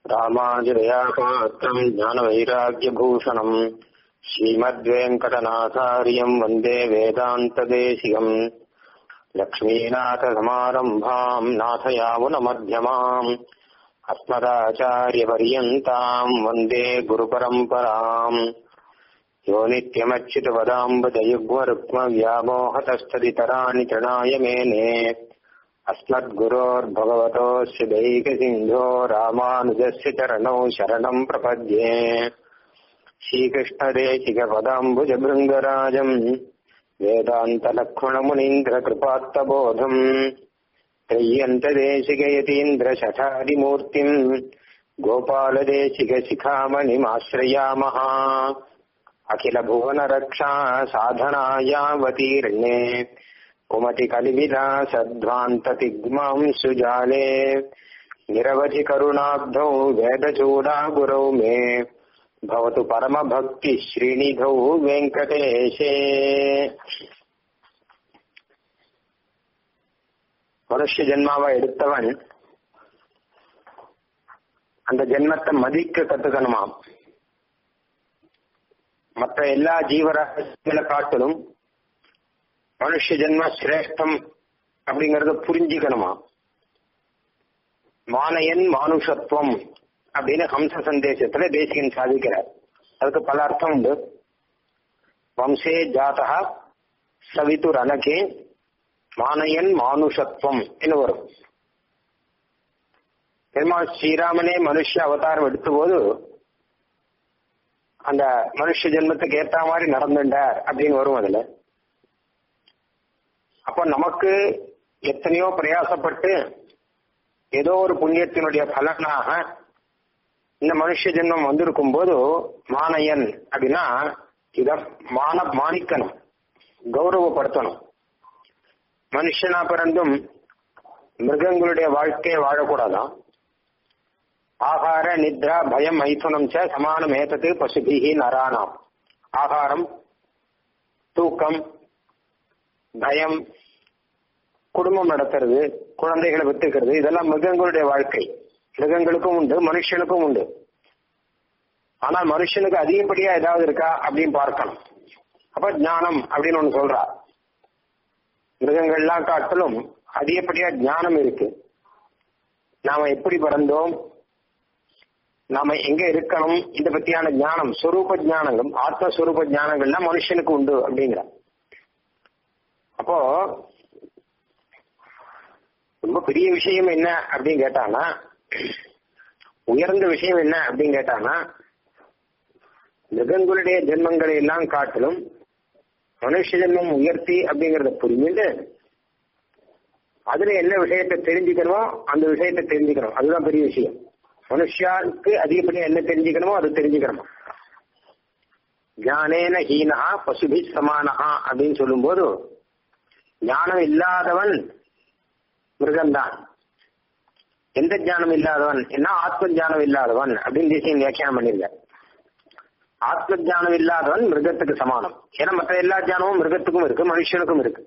रामाजिरयापात्रम् ज्ञानवैराग्यभूषणम् श्रीमद्वेङ्कटनाथार्यम् वन्दे वेदान्तदेशिकम् लक्ष्मीनाथसमारम्भाम् नाथयामुनमध्यमाम् अस्मदाचार्यपर्यन्ताम् वन्दे गुरुपरम्पराम् यो नित्यमच्युतपदाम्बुजयुग्मरुक्मव्यामोहतस्तदितराणि तृणाय मेने अस्मद्गुरोर्भगवतोऽस्य दैकसिन्धो रामानुजस्य चरणौ शरणम् प्रपद्ये श्रीकृष्णदेशिकपदाम्बुजभृङ्गराजम् वेदान्तलक्ष्मणमुनीन्द्रकृपात्तबोधम् त्रय्यन्तदेशिकयतीन्द्रशठादिमूर्तिम् गोपालदेशिकशिखामणिमाश्रयामः अखिलभुवनरक्षा साधनायावतीर्णे कुमतिकलिविलासध्वान्ततिग्मां सुजाले निरवधि करुणाब्धौ वेदचूडागुरौ मे भवतु परमभक्तिश्रीनिधौ वेङ्कटेशे மனுஷ ஜென்மாவை எடுத்தவன் அந்த ஜென்மத்தை மதிக்க கத்துக்கணுமாம் மற்ற எல்லா ஜீவராசிகளை காட்டிலும் மனுஷ ஜென்ம சிரேஷ்டம் அப்படிங்கறத புரிஞ்சுக்கணுமா மானையன் மானுஷத்துவம் அப்படின்னு ஹம்ச சந்தேசத்துல தேசிகன் சாதிக்கிறார் அதுக்கு பல அர்த்தம் உண்டு வம்சே ஜாதா சவித்துர் அனகே மானையன் மானுஷத்துவம் என்று வரும் பெருமாள் ஸ்ரீராமனே மனுஷ அவதாரம் எடுத்த போது அந்த மனுஷ ஜென்மத்துக்கு ஏத்த மாதிரி நடந்துட்டார் அப்படின்னு வரும் அதுல அப்போ நமக்கு எத்தனையோ பிரயாசப்பட்டு ஏதோ ஒரு புண்ணியத்தினுடைய பலனாக இந்த மனுஷ ஜென்மம் வந்திருக்கும் போது மானையன் அப்படின்னா இத மான மாணிக்கணும் கௌரவப்படுத்தணும் மனுஷனா பிறந்தும் மிருகங்களுடைய வாழ்க்கையை வாழக்கூடாதான் ஆகார நித்ரா பயம் மைதுனம் ச சமானம் ஏத்தது பசுபிகி நரானாம் ஆகாரம் தூக்கம் பயம் குடும்பம் நடத்துறது குழந்தைகளை வித்துக்கிறது இதெல்லாம் மிருகங்களுடைய வாழ்க்கை மிருகங்களுக்கும் உண்டு மனுஷனுக்கும் உண்டு ஆனால் மனுஷனுக்கு அதிகப்படியா ஏதாவது இருக்கா அப்படின்னு பார்க்கணும் அப்ப ஞானம் அப்படின்னு ஒண்ணு சொல்றா மிருகங்கள்லாம் காட்டிலும் அதிகப்படியா ஞானம் இருக்கு நாம எப்படி பிறந்தோம் நாம எங்க இருக்கணும் இத பத்தியான ஞானம் சொரூப ஞானங்களும் ஆத்மஸ்வரூப ஞானங்கள்லாம் மனுஷனுக்கு உண்டு அப்படிங்கிற அப்போ ரொம்ப பெரிய விஷயம் என்ன அப்படின்னு கேட்டானா உயர்ந்த விஷயம் என்ன அப்படின்னு கேட்டானா மிருகங்களுடைய ஜென்மங்களை எல்லாம் காட்டிலும் மனுஷ ஜென்மம் உயர்த்தி அப்படிங்கறத புரிஞ்சுட்டு அதுல என்ன விஷயத்தை தெரிஞ்சுக்கணுமோ அந்த விஷயத்தை தெரிஞ்சுக்கணும் அதுதான் பெரிய விஷயம் மனுஷாவுக்கு அதிகப்படியா என்ன தெரிஞ்சுக்கணுமோ அது தெரிஞ்சுக்கணுமா ஞானேன ஹீனஹா பசுபி சமானஹா அப்படின்னு சொல்லும் போது ஞானம் இல்லாதவன் மிருகம்தான் எந்த ஞானம் இல்லாதவன் என்ன ஆத்ம ஞானம் இல்லாதவன் அப்படின்னு தேசியம் வியாக்கியானம் பண்ணிருக்க ஆத்ம ஜானம் இல்லாதவன் மிருகத்துக்கு சமானம் ஏன்னா மற்ற எல்லா ஜானமும் மிருகத்துக்கும் இருக்கு மனுஷனுக்கும் இருக்கு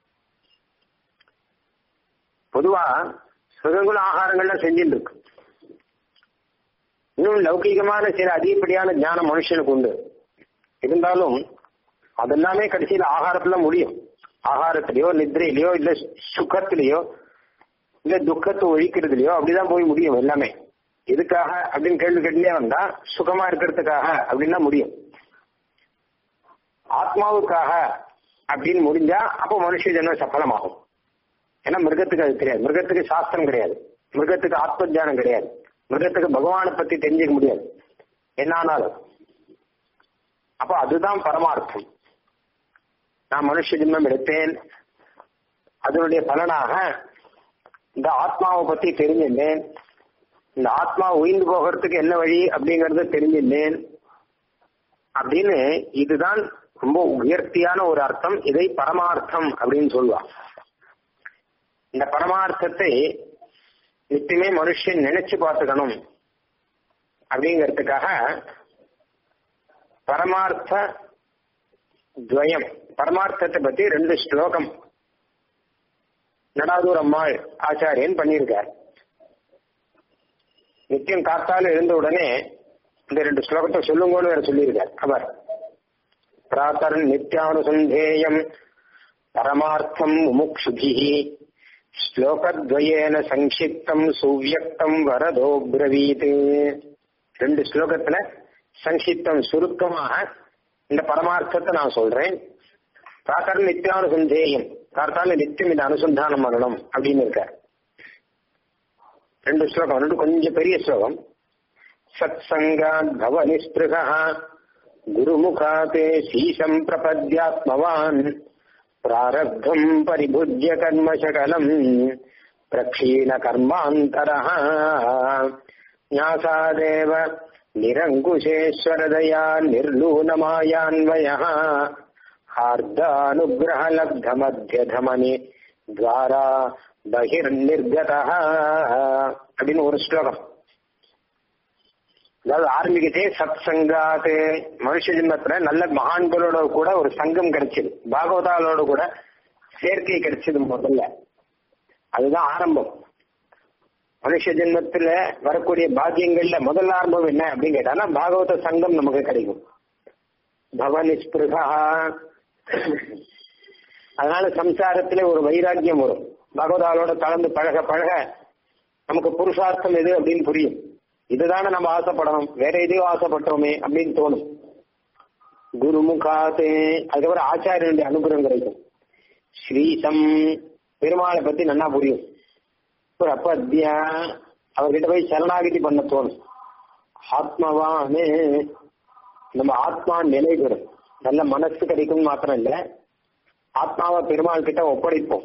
பொதுவா மிருகங்களும் ஆகாரங்கள்லாம் செஞ்சுட்டு இருக்கு இன்னும் லௌகிகமான சில அதிகப்படியான ஞானம் மனுஷனுக்கு உண்டு இருந்தாலும் அதெல்லாமே கடைசியில் ஆகாரத்துல முடியும் ஆகாரத்திலேயோ நித்ரையிலயோ இல்ல சுகத்திலேயோ இல்ல துக்கத்தை ஒழிக்கிறதுலயோ அப்படிதான் போய் முடியும் எல்லாமே எதுக்காக அப்படின்னு கேள்வி கேட்டுலயே வந்தா சுகமா இருக்கிறதுக்காக அப்படின்னா முடியும் ஆத்மாவுக்காக அப்படின்னு முடிஞ்சா அப்போ மனுஷ ஜென்மம் சஃலமாகும் ஏன்னா மிருகத்துக்கு அது தெரியாது மிருகத்துக்கு சாஸ்திரம் கிடையாது மிருகத்துக்கு ஆத்ம ஜானம் கிடையாது மிருகத்துக்கு பகவானை பத்தி தெரிஞ்சுக்க முடியாது என்ன ஆனாலும் அப்போ அதுதான் பரமார்த்தம் நான் மனுஷ ஜென்மம் எடுத்தேன் அதனுடைய பலனாக இந்த ஆத்மாவை பத்தி தெரிஞ்சிருந்தேன் இந்த ஆத்மா உயிர்ந்து போகிறதுக்கு என்ன வழி அப்படிங்கறத தெரிஞ்சிருந்தேன் அப்படின்னு இதுதான் ரொம்ப உயர்த்தியான ஒரு அர்த்தம் இதை பரமார்த்தம் அப்படின்னு சொல்லுவான் இந்த பரமார்த்தத்தை நிச்சயமே மனுஷன் நினைச்சு பார்த்துக்கணும் அப்படிங்கிறதுக்காக பரமார்த்த துவயம் பரமார்த்தத்தை பத்தி ரெண்டு ஸ்லோகம் நடாதூர் அம்மாள் ஆச்சாரியன் பண்ணியிருக்கார் நித்தியம் காத்தால எழுந்த உடனே இந்த ரெண்டு ஸ்லோகத்தை சொல்லுங்கன்னு வேற சொல்லியிருக்கார் அவர் பிராத்தர் நித்யானுசந்தேயம் பரமார்த்தம் முமுக்ஷுபிஹி ஸ்லோகத்வயேன சங்கிப்தம் சுவியக்தம் வரதோ பிரவீத் ரெண்டு ஸ்லோகத்துல சங்கிப்தம் சுருக்கமாக இந்த பரமார்த்தத்தை நான் சொல்றேன் பிராத்தர் நித்யானுசந்தேயம் கார்த்தால நித்தியம் இந்த அனுசந்தானம் பண்ணணும் அப்படின்னு இருக்கார் ரெண்டு ஸ்லோகம் ரெண்டு கொஞ்சம் பெரிய ஸ்லோகம் சத் சங்காத் பவ நிஸ்பிருகா குருமுகாத்தே சீசம் பிரபத்யாத்மவான் பிராரப்தம் பரிபுஜ்ய கர்மசகலம் பிரக்ஷீண கர்மாந்தரः ஞாசாதேவ நிரங்குஷேஸ்வரதயா நிர்லூனமாயான்வயः ஹார்தானுகிரகலப்தமத்தியதமனி துவாரா பகிர்நிர்கதா அப்படின்னு ஒரு ஸ்லோகம் அதாவது ஆரம்பிக்கிட்டே சத் சங்காத்து மனுஷ ஜென்மத்துல நல்ல மகான்களோட கூட ஒரு சங்கம் கிடைச்சது பாகவதாலோட கூட சேர்க்கை கிடைச்சது முதல்ல அதுதான் ஆரம்பம் மனுஷ ஜென்மத்துல வரக்கூடிய பாக்கியங்கள்ல முதல் ஆரம்பம் என்ன அப்படின்னு கேட்டானா பாகவத சங்கம் நமக்கு கிடைக்கும் பவனிஸ்பிருகா அதனால சம்சாரத்துல ஒரு வைராக்கியம் வரும் பகவதாலோட கலந்து பழக பழக நமக்கு புருஷார்த்தம் எது அப்படின்னு புரியும் இதுதானே நம்ம ஆசைப்படணும் வேற எதையோ ஆசைப்பட்டோமே அப்படின்னு தோணும் குருமுகாத்து அதுக்கப்புறம் ஆச்சாரியனுடைய அனுகிரகம் கிடைக்கும் ஸ்ரீசம் பெருமாளை பத்தி நல்லா புரியும் ஒரு அப்பத்யா அவர்கிட்ட போய் சரணாகிதி பண்ண தோணும் ஆத்மாவானே நம்ம ஆத்மா நிலை பெறும் நல்ல மனசு கிடைக்கும் மாத்திரம் இல்ல ஆத்மாவை பெருமாள் கிட்ட ஒப்படைப்போம்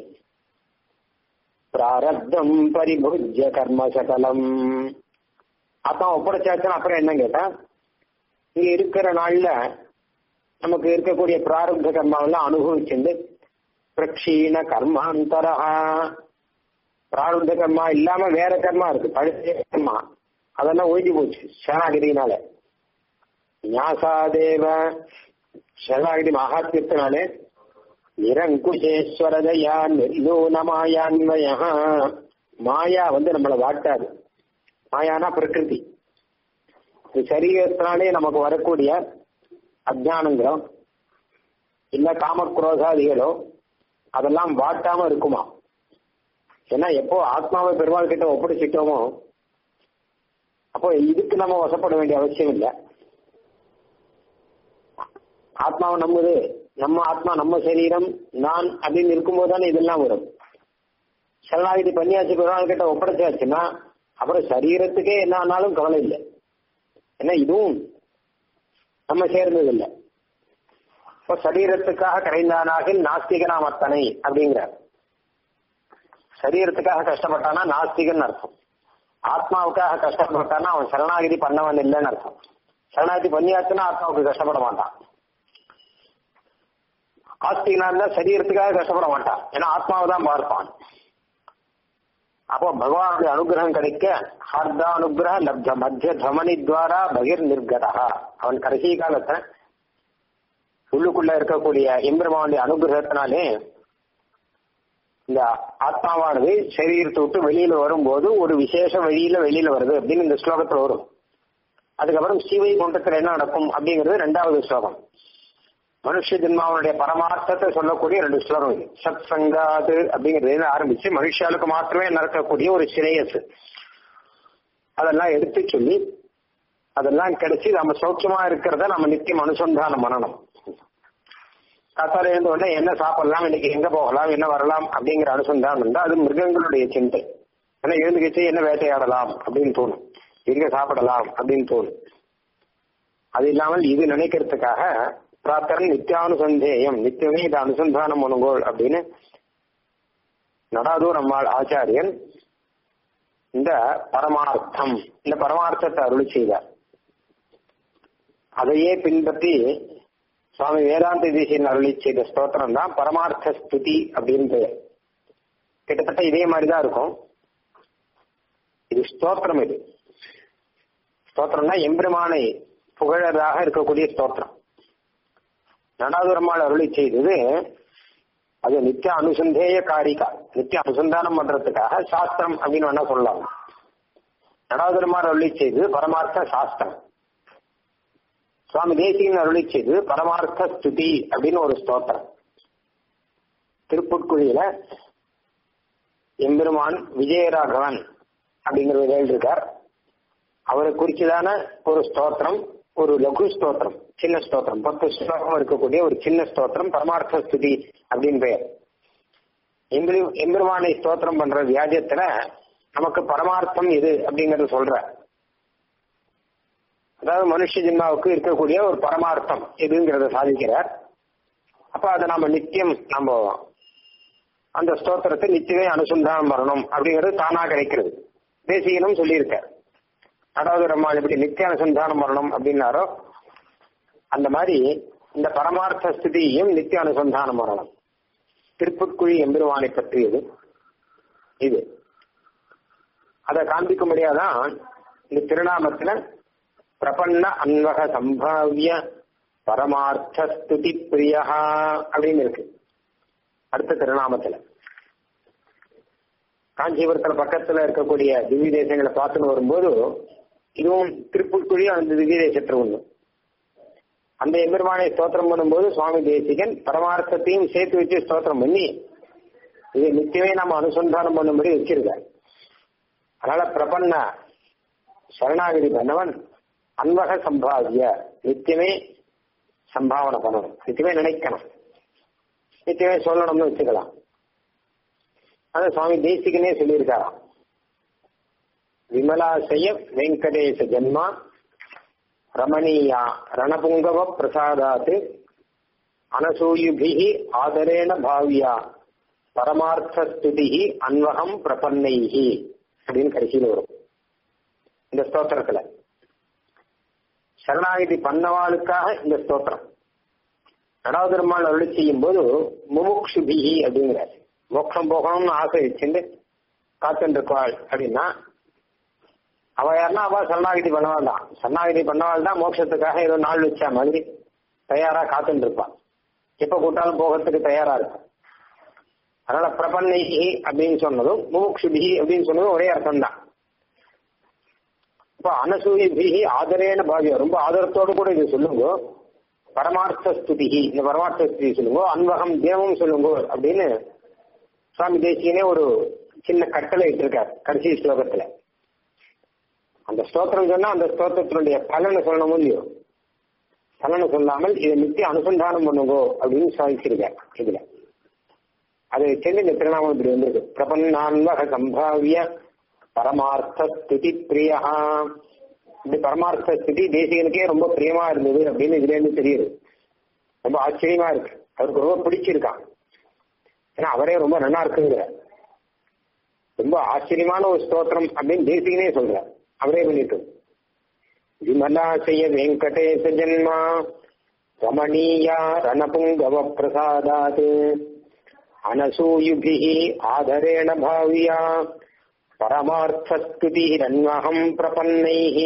பிராரப்தம் பரிபுஜ்ய கர்ம சகலம் ஆத்மா ஒப்படைச்சாச்சுன்னா அப்புறம் என்ன கேட்டா இங்க இருக்கிற நாள்ல நமக்கு இருக்கக்கூடிய பிராரப்த கர்மாவெல்லாம் அனுபவிச்சிருந்து பிரக்ஷீண கர்மாந்தரா பிராரப்த கர்மா இல்லாம வேற கர்மா இருக்கு பழைய கர்மா அதெல்லாம் ஒழிஞ்சு போச்சு சரணாகிரினால ஞாசாதேவ சரணாகிரி மகாத்மியத்தினாலே நிரங்குஷேஸ்வரதையா நிர்லூனமாயான்மய மாயா வந்து நம்மளை வாட்டாது மாயானா பிரகிருதி இது சரீரத்தினாலே நமக்கு வரக்கூடிய அஜானங்களோ இல்ல காமக்ரோதாதிகளோ அதெல்லாம் வாட்டாம இருக்குமா ஏன்னா எப்போ ஆத்மாவை பெருமாள் கிட்ட ஒப்படைச்சிட்டோமோ அப்போ இதுக்கு நம்ம வசப்பட வேண்டிய அவசியம் இல்லை ஆத்மாவை நம்புது நம்ம ஆத்மா நம்ம சரீரம் நான் அப்படின்னு இருக்கும்போது தானே இதெல்லாம் வரும் சரணாகிதி பண்ணியாச்சு பெருமாள் கிட்ட ஒப்படைச்சாச்சுன்னா அப்புறம் சரீரத்துக்கே என்ன ஆனாலும் கவலை இல்லை ஏன்னா இதுவும் நம்ம சேர்ந்தது இல்லை இப்போ சரீரத்துக்காக கரைந்தானாக நாஸ்திகனாம் அத்தனை அப்படிங்கிறார் சரீரத்துக்காக கஷ்டப்பட்டானா நாஸ்திகன் அர்த்தம் ஆத்மாவுக்காக கஷ்டப்பட்டானா அவன் சரணாகிதி பண்ணவன் இல்லைன்னு அர்த்தம் சரணாகிதி பண்ணியாச்சுன்னா ஆத்மாவுக்கு கஷ்டப்பட மாட்டான் ஆஸ்திகனா இருந்தா சரீரத்துக்காக கஷ்டப்பட மாட்டான் ஏன்னா ஆத்மாவை தான் பார்ப்பான் அப்போ பகவானுடைய அனுகிரகம் கிடைக்க ஹர்தா அனுகிரக லப்த மத்திய தமனி துவாரா பகிர் நிர்கதா அவன் கடைசி காலத்தை உள்ளுக்குள்ள இருக்கக்கூடிய எம்பெருமானுடைய அனுகிரகத்தினாலே இந்த ஆத்மாவானது சரீரத்தை விட்டு வெளியில வரும்போது ஒரு விசேஷ வழியில வெளியில வருது அப்படின்னு இந்த ஸ்லோகத்துல வரும் அதுக்கப்புறம் சிவை குண்டத்துல என்ன நடக்கும் அப்படிங்கிறது ரெண்டாவது ஸ்லோகம் மனுஷ ஜென்மாவனுடைய பரமார்த்தத்தை சொல்லக்கூடிய ரெண்டு ஸ்லோகம் இது சத் சங்காது அப்படிங்கிறது ஆரம்பிச்சு மனுஷாளுக்கு மாத்திரமே நடக்கக்கூடிய ஒரு சிரேயஸ் அதெல்லாம் எடுத்து சொல்லி அதெல்லாம் கிடைச்சி நம்ம சௌக்கியமா இருக்கிறத நம்ம நித்தியம் அனுசந்தானம் பண்ணணும் காத்தால எழுந்த உடனே என்ன சாப்பிடலாம் இன்னைக்கு எங்க போகலாம் என்ன வரலாம் அப்படிங்கிற அனுசந்தானம் இருந்தா அது மிருகங்களுடைய சிந்தை ஏன்னா எழுந்துக்கிச்சு என்ன வேட்டையாடலாம் அப்படின்னு தோணும் எங்க சாப்பிடலாம் அப்படின்னு தோணும் அது இல்லாமல் இது நினைக்கிறதுக்காக பிரார்த்தனை நித்தியானுசந்தேயம் நித்தியமே இதை அனுசந்தானம் பண்ணுங்கோள் அப்படின்னு நடாதூர் அம்மாள் ஆச்சாரியன் இந்த பரமார்த்தம் இந்த பரமார்த்தத்தை அருளி செய்தார் அதையே பின்பற்றி சுவாமி வேதாந்த தேசியன் அருளி செய்த ஸ்தோத்திரம் தான் பரமார்த்த ஸ்துதி அப்படின்னு பெயர் கிட்டத்தட்ட இதே மாதிரி தான் இருக்கும் இது ஸ்தோத்திரம் இது ஸ்தோத்திரம்னா எம்பெருமானை புகழதாக இருக்கக்கூடிய ஸ்தோத்திரம் நடாதுரம்மாள் அருளி செய்தது அது நித்திய அனுசந்தேய காரிகா நித்திய அனுசந்தானம் பண்றதுக்காக சாஸ்திரம் அப்படின்னு வேணா சொல்லலாம் நடாதுரமார் அருளி செய்து பரமார்த்த சாஸ்திரம் சுவாமி தேசிகன் அருளி செய்து பரமார்த்த ஸ்துதி அப்படின்னு ஒரு ஸ்தோத்திரம் திருப்புட்குழியில எம்பெருமான் விஜயராகவன் அப்படிங்கிற இருக்கார் அவரை குறிச்சுதான ஒரு ஸ்தோத்திரம் ஒரு லகு ஸ்தோத்திரம் சின்ன ஸ்தோத்திரம் பத்து ஸ்லோகம் இருக்கக்கூடிய ஒரு சின்ன ஸ்தோத்திரம் பரமார்த்த ஸ்துதி அப்படின்னு பெயர் எம்பெரு எம்பெருமானை ஸ்தோத்திரம் பண்ற வியாஜத்துல நமக்கு பரமார்த்தம் எது அப்படிங்கறத சொல்ற அதாவது மனுஷ ஜென்மாவுக்கு இருக்கக்கூடிய ஒரு பரமார்த்தம் எதுங்கிறத சாதிக்கிறார் அப்ப அதை நம்ம நித்தியம் நம்ம அந்த ஸ்தோத்திரத்தை நித்தியமே அனுசந்தானம் வரணும் அப்படிங்கிறது தானா கிடைக்கிறது தேசியனும் சொல்லியிருக்கார் அதாவது நம்ம எப்படி நித்திய அனுசந்தானம் வரணும் அப்படின்னாரோ அந்த மாதிரி இந்த பரமார்த்த ஸ்திதியையும் நித்திய அனுசந்தானம் வரணும் திருப்புட்குழி எம்பெருவானை பற்றியது இது அதை காண்பிக்கும்படியாதான் இந்த திருநாமத்துல பிரபன்ன அன்வக சம்பாவிய பரமார்த்த ஸ்துதி பிரியா அப்படின்னு இருக்கு அடுத்த திருநாமத்துல காஞ்சிபுரத்துல பக்கத்துல இருக்கக்கூடிய திவ்ய தேசங்களை பார்த்துன்னு வரும்போது இதுவும் திருப்புட்குழி அந்த திவ்ய தேசத்துல ஒண்ணு அந்த எம்பெருமானை ஸ்தோத்திரம் பண்ணும்போது சுவாமி தேசிகன் பரமார்த்தத்தையும் சேர்த்து வச்சு ஸ்தோத்திரம் பண்ணி இது நித்தியமே நம்ம அனுசந்தானம் பண்ணும்படி வச்சிருக்கார் அதனால பிரபன்ன சரணாகதி பண்ணவன் அன்வக சம்பாவிய நித்தியமே சம்பாவனை பண்ணணும் நித்தியமே நினைக்கணும் நித்தியமே சொல்லணும்னு வச்சுக்கலாம் அது சுவாமி தேசிகனே சொல்லியிருக்காராம் விமலாசய வெங்கடேச ஜன்மா ரமணீயா ரணபுங்கவ பிரசாதாத் அனசூயுபிகி ஆதரேண பாவியா பரமார்த்த ஸ்துதி அன்வகம் பிரபன்னைஹி அப்படின்னு கடைசியில் வரும் இந்த ஸ்தோத்திரத்துல சரணாகிதி பண்ணவாளுக்காக இந்த ஸ்தோத்திரம் நடாதிருமாள் அருளி செய்யும் போது முமுக்ஷுபிகி அப்படிங்கிறார் மோட்சம் போகணும்னு ஆசை வச்சுட்டு காத்துருக்காள் அப்படின்னா அவ யாருன்னா அவ சரணாகிதி பண்ணவாள் தான் சரணாகிதி பண்ணவாள் தான் மோட்சத்துக்காக ஏதோ நாள் வச்சா மாதிரி தயாரா காத்துட்டு இருப்பான் எப்ப கூட்டாலும் போகிறதுக்கு தயாரா இருக்கும் அதனால பிரபன்னைகி அப்படின்னு சொன்னதும் முமுக்ஷுபிகி அப்படின்னு சொன்னதும் ஒரே அர்த்தம் தான் இப்ப அனசூயிபிகி ஆதரேன பாவியம் ரொம்ப ஆதரத்தோடு கூட இது சொல்லுங்க பரமார்த்த ஸ்துதிகி இந்த பரமார்த்த ஸ்துதி சொல்லுங்க அன்வகம் தேவம் சொல்லுங்க அப்படின்னு சுவாமி தேசியனே ஒரு சின்ன கட்டளை இட்டிருக்கார் கடைசி ஸ்லோகத்துல அந்த ஸ்தோத்திரம் சொன்னா அந்த ஸ்தோத்திரத்தினுடைய பலனை சொல்லணும் இல்லையோ பலனை சொல்லாமல் இதை நித்திய அனுசந்தானம் பண்ணுங்கோ அப்படின்னு சாதிச்சிருக்கார் இதுல அதை சேர்ந்து இந்த திருநாமம் இப்படி வந்திருக்கு பிரபன்னான்வக சம்பாவிய பரமார்த்த ஸ்திதி பிரியா இந்த பரமார்த்த ஸ்திதி தேசிகனுக்கே ரொம்ப பிரியமா இருந்தது அப்படின்னு இதுல இருந்து தெரியுது ரொம்ப ஆச்சரியமா இருக்கு அவருக்கு ரொம்ப பிடிச்சிருக்கான் ஏன்னா அவரே ரொம்ப நல்லா இருக்குங்கிற ரொம்ப ஆச்சரியமான ஒரு ஸ்தோத்திரம் அப்படின்னு தேசிகனே சொல்ற அவரே பண்ணிட்டு விமலாசய வெங்கடேச ஜன்மா ரமணீயா ரணபுங்கவ பிரசாதாத் அனசூயுபிஹி ஆதரேண பாவியா பரமார்த்தஸ்துதிரன்வகம் பிரபன்னைஹி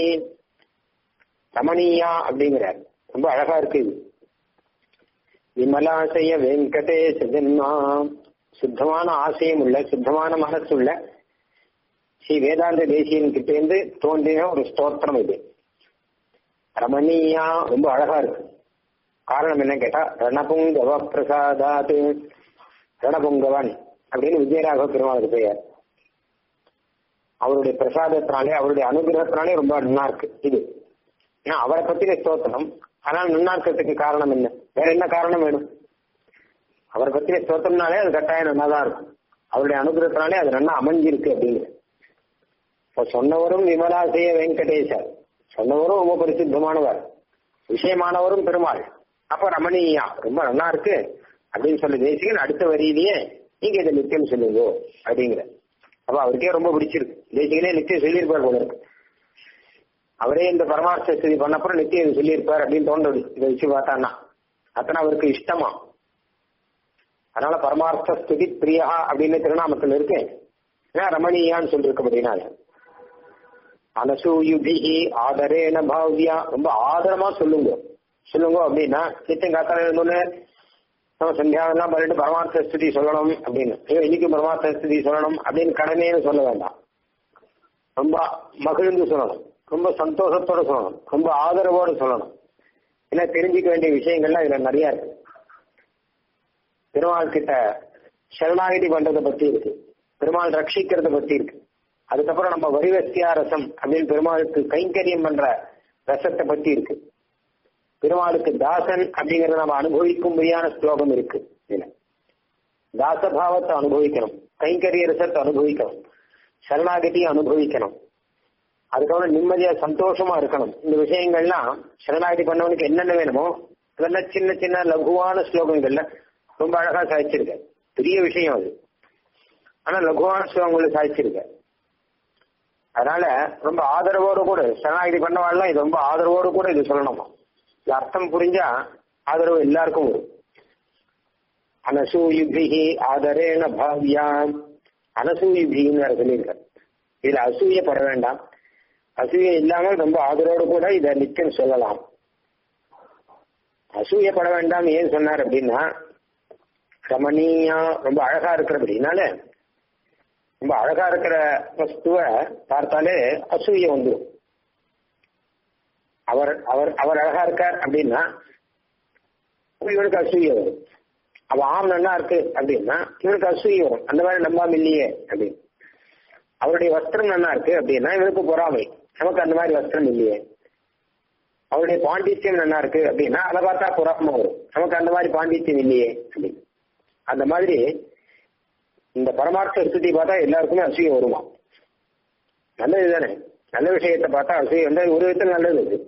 ரமணீயா அப்படிங்கிறார் ரொம்ப அழகா இருக்கு இது விமலாசய வெங்கடேச ஜன்மா சுத்தமான ஆசையம் உள்ள சுத்தமான மனசுள்ள ஸ்ரீ வேதாந்த தேசியன் கிட்டேருந்து தோன்றின ஒரு ஸ்தோத்திரம் இது ரமணீயா ரொம்ப அழகா இருக்கு காரணம் என்ன கேட்டா ரணபுங்கவ பிரசாதாத் ரணபுங்கவன் அப்படின்னு விஜயராக பெருமாளுக்கு பெயர் அவருடைய பிரசாதத்தினாலே அவருடைய அனுகிரகத்தினாலே ரொம்ப நல்லா இருக்கு இது ஏன்னா அவரை பத்தின ஸ்தோத்திரம் ஆனால் நல்லா இருக்கிறதுக்கு காரணம் என்ன வேற என்ன காரணம் வேணும் அவரை பத்தின ஸ்தோத்திரம்னாலே அது கட்டாயம் நல்லா தான் இருக்கும் அவருடைய அனுகிரகத்தினாலே அது நல்லா அமைஞ்சிருக்கு அப்படிங்கிற இப்போ சொன்னவரும் விமலாசய வெங்கடேசர் சொன்னவரும் ரொம்ப பரிசுத்தமானவர் விஷயமானவரும் பெருமாள் அப்ப ரமணியா ரொம்ப நல்லா இருக்கு அப்படின்னு சொல்லி தேசிகன் அடுத்த வரியிலேயே நீங்க இதை நித்தியம் சொல்லுங்க அப்படிங்கிற அப்ப அவருக்கே ரொம்ப பிடிச்சிருக்கு தேசிகனே நித்தியம் சொல்லியிருப்பார் போல இருக்கு அவரே இந்த பரமார்த்த ஸ்திதி பண்ணப்புறம் நித்தியம் இது சொல்லியிருப்பார் அப்படின்னு தோன்றது இதை வச்சு பார்த்தான்னா அத்தனை அவருக்கு இஷ்டமா அதனால பரமார்த்த ஸ்துதி பிரியா அப்படின்னு திருநாமத்தில் இருக்கு ஏன்னா ரமணியான்னு சொல்லிருக்க அப்படின்னால அனசூயுபிஹி ஆதரேன பாவ்யா ரொம்ப ஆதரமா சொல்லுங்க சொல்லுங்க அப்படின்னா நித்தியம் காத்தால இருந்தோன்னு நம்ம சந்தியாவெல்லாம் பண்ணிட்டு பரமார்த்த ஸ்திதி சொல்லணும் அப்படின்னு ஐயோ இன்னைக்கு பரமார்த்த ஸ்திதி சொல்லணும் அப்படின்னு கடனேன்னு சொல்ல வேண்டாம் ரொம்ப மகிழ்ந்து சொல்லணும் ரொம்ப சந்தோஷத்தோட சொல்லணும் ரொம்ப ஆதரவோடு சொல்லணும் ஏன்னா தெரிஞ்சுக்க வேண்டிய விஷயங்கள்லாம் இதுல நிறைய இருக்கு பெருமாள் கிட்ட சரணாகதி பண்றதை பத்தி இருக்கு பெருமாள் ரட்சிக்கிறத பத்தி இருக்கு அதுக்கப்புறம் நம்ம வரிவஸ்தியா ரசம் அப்படின்னு பெருமாளுக்கு கைங்கரியம் பண்ற ரசத்தை பத்தி இருக்கு பெருமாளுக்கு தாசன் அப்படிங்கறத நம்ம அனுபவிக்கும்படியான ஸ்லோகம் இருக்கு இதுல தாசபாவத்தை அனுபவிக்கணும் கைங்கரிய ரசத்தை அனுபவிக்கணும் சரணாகதியை அனுபவிக்கணும் அதுக்கப்புறம் நிம்மதியா சந்தோஷமா இருக்கணும் இந்த விஷயங்கள்லாம் சரணாகதி பண்ணவனுக்கு என்னென்ன வேணுமோ அதெல்லாம் சின்ன சின்ன லகுவான ஸ்லோகங்கள்ல ரொம்ப அழகா சாதிச்சிருக்க பெரிய விஷயம் அது ஆனா லகுவான ஸ்லோகங்களை சாதிச்சிருக்க அதனால ரொம்ப ஆதரவோடு கூட சரணாகதி பண்ணவாள்லாம் இது ரொம்ப ஆதரவோடு கூட இது சொல்லணுமா இது அர்த்தம் புரிஞ்சா ஆதரவு எல்லாருக்கும் வரும் அனசூயுபிகி ஆதரேன பாவியாம் அனசூயுபின்னு வேற சொல்லியிருக்காரு இதுல அசூயப்பட வேண்டாம் அசூய இல்லாமல் ரொம்ப ஆதரவோடு கூட இதை நிச்சயம் சொல்லலாம் அசூயப்பட வேண்டாம் ஏன் சொன்னார் அப்படின்னா ரமணீயா ரொம்ப அழகா இருக்கிறபடினால ரொம்ப அழகா இருக்கிற வஸ்துவ பார்த்தாலே அசூய வந்துடும் அவர் அவர் அவர் அழகா இருக்கார் அப்படின்னா இவனுக்கு அசூய வரும் அவ ஆம் நல்லா இருக்கு அப்படின்னா இவனுக்கு அசூய வரும் அந்த மாதிரி நம்பாம இல்லையே அப்படின்னு அவருடைய வஸ்திரம் நல்லா இருக்கு அப்படின்னா இவனுக்கு பொறாமை நமக்கு அந்த மாதிரி வஸ்திரம் இல்லையே அவருடைய பாண்டித்யம் நல்லா இருக்கு அப்படின்னா அதை பார்த்தா பொறாம வரும் நமக்கு அந்த மாதிரி பாண்டித்யம் இல்லையே அப்படின்னு அந்த மாதிரி இந்த பரமார்த்த ஸ்திதி பார்த்தா எல்லாருக்குமே அசூயம் வருமா நல்லது தானே நல்ல விஷயத்தை பார்த்தா அசூயம் வந்து ஒரு விதத்தில் நல்லது அது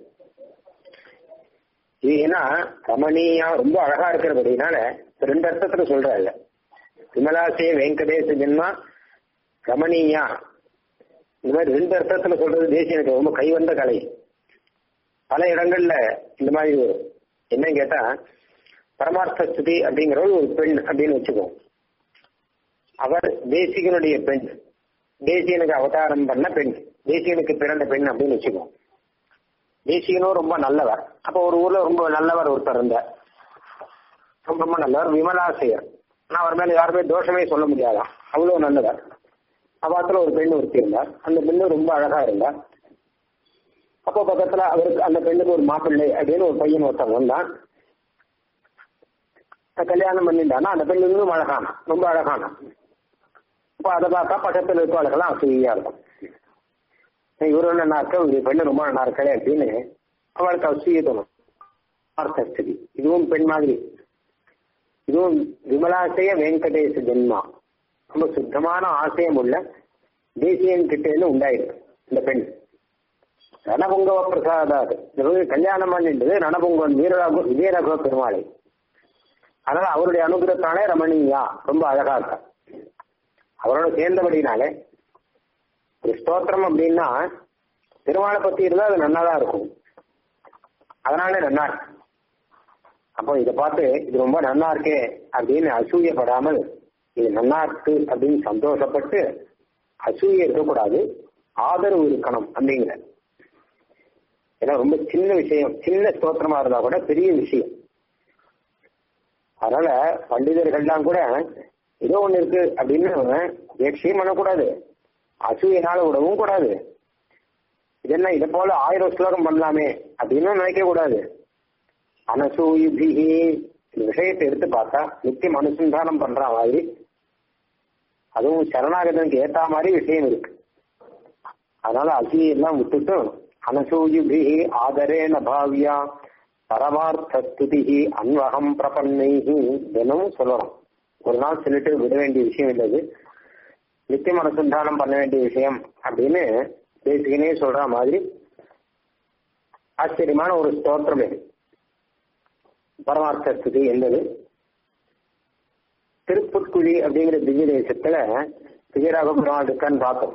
இது ஏன்னா ரமணியா ரொம்ப அழகா இருக்கிறபடினால ரெண்டு அர்த்தத்துல சொல்றாங்க விமலாசே வெங்கடேச ஜென்மா ரமணியா இந்த மாதிரி ரெண்டு அர்த்தத்துல சொல்றது தேசிய எனக்கு ரொம்ப கைவந்த கலை பல இடங்கள்ல இந்த மாதிரி வரும் என்னன்னு கேட்டா பரமார்த்த ஸ்துதி அப்படிங்கிறவர் ஒரு பெண் அப்படின்னு வச்சுக்குவோம் அவர் தேசிகனுடைய பெண் தேசியனுக்கு அவதாரம் பண்ண பெண் தேசியனுக்கு பிறந்த பெண் அப்படின்னு வச்சுக்குவோம் தேசிகனும் ரொம்ப நல்லவர் அப்போ ஒரு ஊர்ல ரொம்ப நல்லவர் ஒருத்தர் இருந்தார் ரொம்ப ரொம்ப நல்லவர் விமலாசியர் ஆனால் அவர் மேல யாருமே தோஷமே சொல்ல முடியாதான் அவ்வளவு நல்லவர் அவாத்துல ஒரு பெண் ஒருத்தி இருந்தார் அந்த பெண்ணு ரொம்ப அழகா இருந்தார் அப்போ பக்கத்துல அவருக்கு அந்த பெண்ணுக்கு ஒரு மாப்பிள்ளை அப்படின்னு ஒரு பையன் ஒருத்தன் வந்தான் கல்யாணம் பண்ணிட்டானா அந்த பெண் இன்னும் அழகானா ரொம்ப அழகானா அப்போ அதை பார்த்தா பக்கத்தில் இருக்கவளுக்கெல்லாம் அசூயா இருக்கும் இவரு நல்லா இருக்க ஒரு பெண்ணு ரொம்ப நல்லா இருக்கலே அப்படின்னு அவளுக்கு அசூய தோணும் அர்த்தஸ்திதி இதுவும் பெண் மாதிரி இதுவும் விமலாசய வெங்கடேச ஜென்மா ரொம்ப சுத்தமான ஆசயம் உள்ள தேசியன் கிட்ட இருந்து உண்டாயிருக்கு இந்த பெண் ரணபுங்கவ பிரசாதாது கல்யாணம் பண்ணின்றது ரணபுங்கவன் வீரராக விஜயராகவ பெருமாளை அதனால அவருடைய அனுகிரகத்தாலே ரமணியா ரொம்ப அழகா இருக்கா அவரோட சேர்ந்தபடினாலே ஒரு ஸ்தோத்திரம் அப்படின்னா பெருமாளை பத்தி இருந்தா அது நன்னாதான் இருக்கும் அதனால நன்னா இருக்கு அப்போ இதை பார்த்து இது ரொம்ப நன்னா இருக்கே அப்படின்னு அசூயப்படாமல் இது நன்னா இருக்கு அப்படின்னு சந்தோஷப்பட்டு அசூய இருக்கக்கூடாது ஆதரவு இருக்கணும் அப்படிங்கிற ஏன்னா ரொம்ப சின்ன விஷயம் சின்ன ஸ்தோத்திரமா இருந்தா கூட பெரிய விஷயம் அதனால பண்டிதர்கள்லாம் கூட ஏதோ ஒண்ணு இருக்கு அப்படின்னு வேட்சியம் பண்ணக்கூடாது அசூயினால விடவும் கூடாது இதென்ன இதை போல ஆயிரம் ஸ்லோகம் பண்ணலாமே அப்படின்னு நினைக்க கூடாது அனசூயுபிகி இந்த விஷயத்தை எடுத்து பார்த்தா நித்தியம் அனுசந்தானம் பண்ற மாதிரி அதுவும் சரணாகதனுக்கு ஏத்த மாதிரி விஷயம் இருக்கு அதனால அசூயெல்லாம் விட்டுட்டு அனசூயுபிகி ஆதரேன பாவியா பரமார்த்த ஸ்துதி அன்வகம் பிரபன்னைஹி தினமும் சொல்லணும் ஒரு நாள் சொல்லிட்டு விட வேண்டிய விஷயம் இல்லது நித்தியம் அனுசந்தானம் பண்ண வேண்டிய விஷயம் அப்படின்னு பேசிக்கனே சொல்ற மாதிரி ஆச்சரியமான ஒரு ஸ்தோத்திரம் இது பரமார்த்த ஸ்துதி என்பது திருப்புட்குழி அப்படிங்கிற திவ்ய தேசத்துல விஜயராக பெருமாள் இருக்கான்னு பார்த்தோம்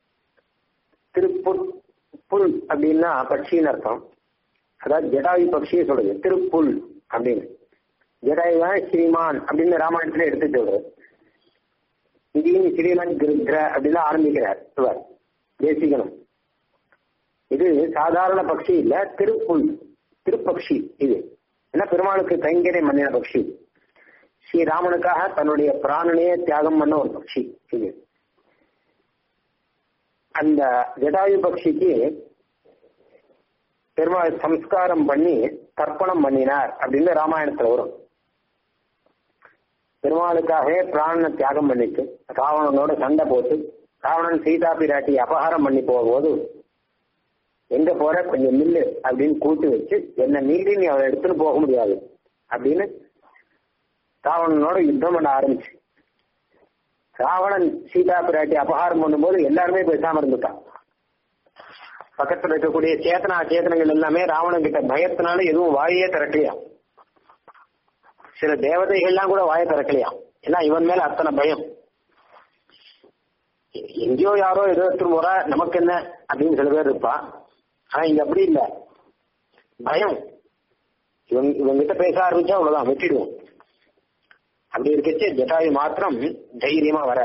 திருப்புட் புல் அப்படின்னா பட்சின்னு அர்த்தம் அதாவது ஜடாயு பக்ஷியை சொல்றது திருப்புல் அப்படின்னு ஜடாயு தான் ஸ்ரீமான் அப்படின்னு ராமாயணத்துல எடுத்து சொல்றது இதையும் ஸ்ரீமன் கிருத்ர அப்படின்னு ஆரம்பிக்கிறார் இவர் தேசிகனும் இது சாதாரண பக்ஷி இல்ல திருப்புல் திருப்பக்ஷி இது ஏன்னா பெருமாளுக்கு கைங்கரை மன்னின பக்ஷி ஸ்ரீராமனுக்காக தன்னுடைய பிராணனையே தியாகம் பண்ண ஒரு பக்ஷி இது அந்த ஜடாயு பக்ஷிக்கு பெருமாள் சம்ஸ்காரம் பண்ணி தர்ப்பணம் பண்ணினார் அப்படின்னு ராமாயணத்துல வரும் பெருமாளுக்காகவே பிராணனை தியாகம் பண்ணிட்டு ராவணனோட சண்டை போட்டு ராவணன் சீதா பிராட்டி அபகாரம் பண்ணி போகும்போது எங்க போற கொஞ்சம் நில்லு அப்படின்னு கூட்டு வச்சு என்ன மீறி நீ அவளை எடுத்துட்டு போக முடியாது அப்படின்னு ராவணனோட யுத்தம் பண்ண ஆரம்பிச்சு ராவணன் சீதா பிராட்டி அபகாரம் பண்ணும்போது எல்லாருமே பேசாம இருந்துட்டான் பக்கத்துல இருக்கக்கூடிய சேத்தனா சேத்தனங்கள் எல்லாமே ராவணன் கிட்ட பயத்தினால எதுவும் வாயே திறக்கலையா சில தேவதைகள்லாம் கூட வாயை திறக்கலையாம் ஏன்னா இவன் மேல அத்தனை பயம் எங்கேயோ யாரோ ஏதோ எடுத்துட்டு போறா நமக்கு என்ன அப்படின்னு சில பேர் இருப்பா ஆனா இங்க அப்படி இல்ல பயம் இவங்க இவங்கிட்ட பேச ஆரம்பிச்சா அவ்வளவுதான் வெட்டிடுவோம் அப்படி இருக்கச்சு ஜட்டாயு மாத்திரம் தைரியமா வர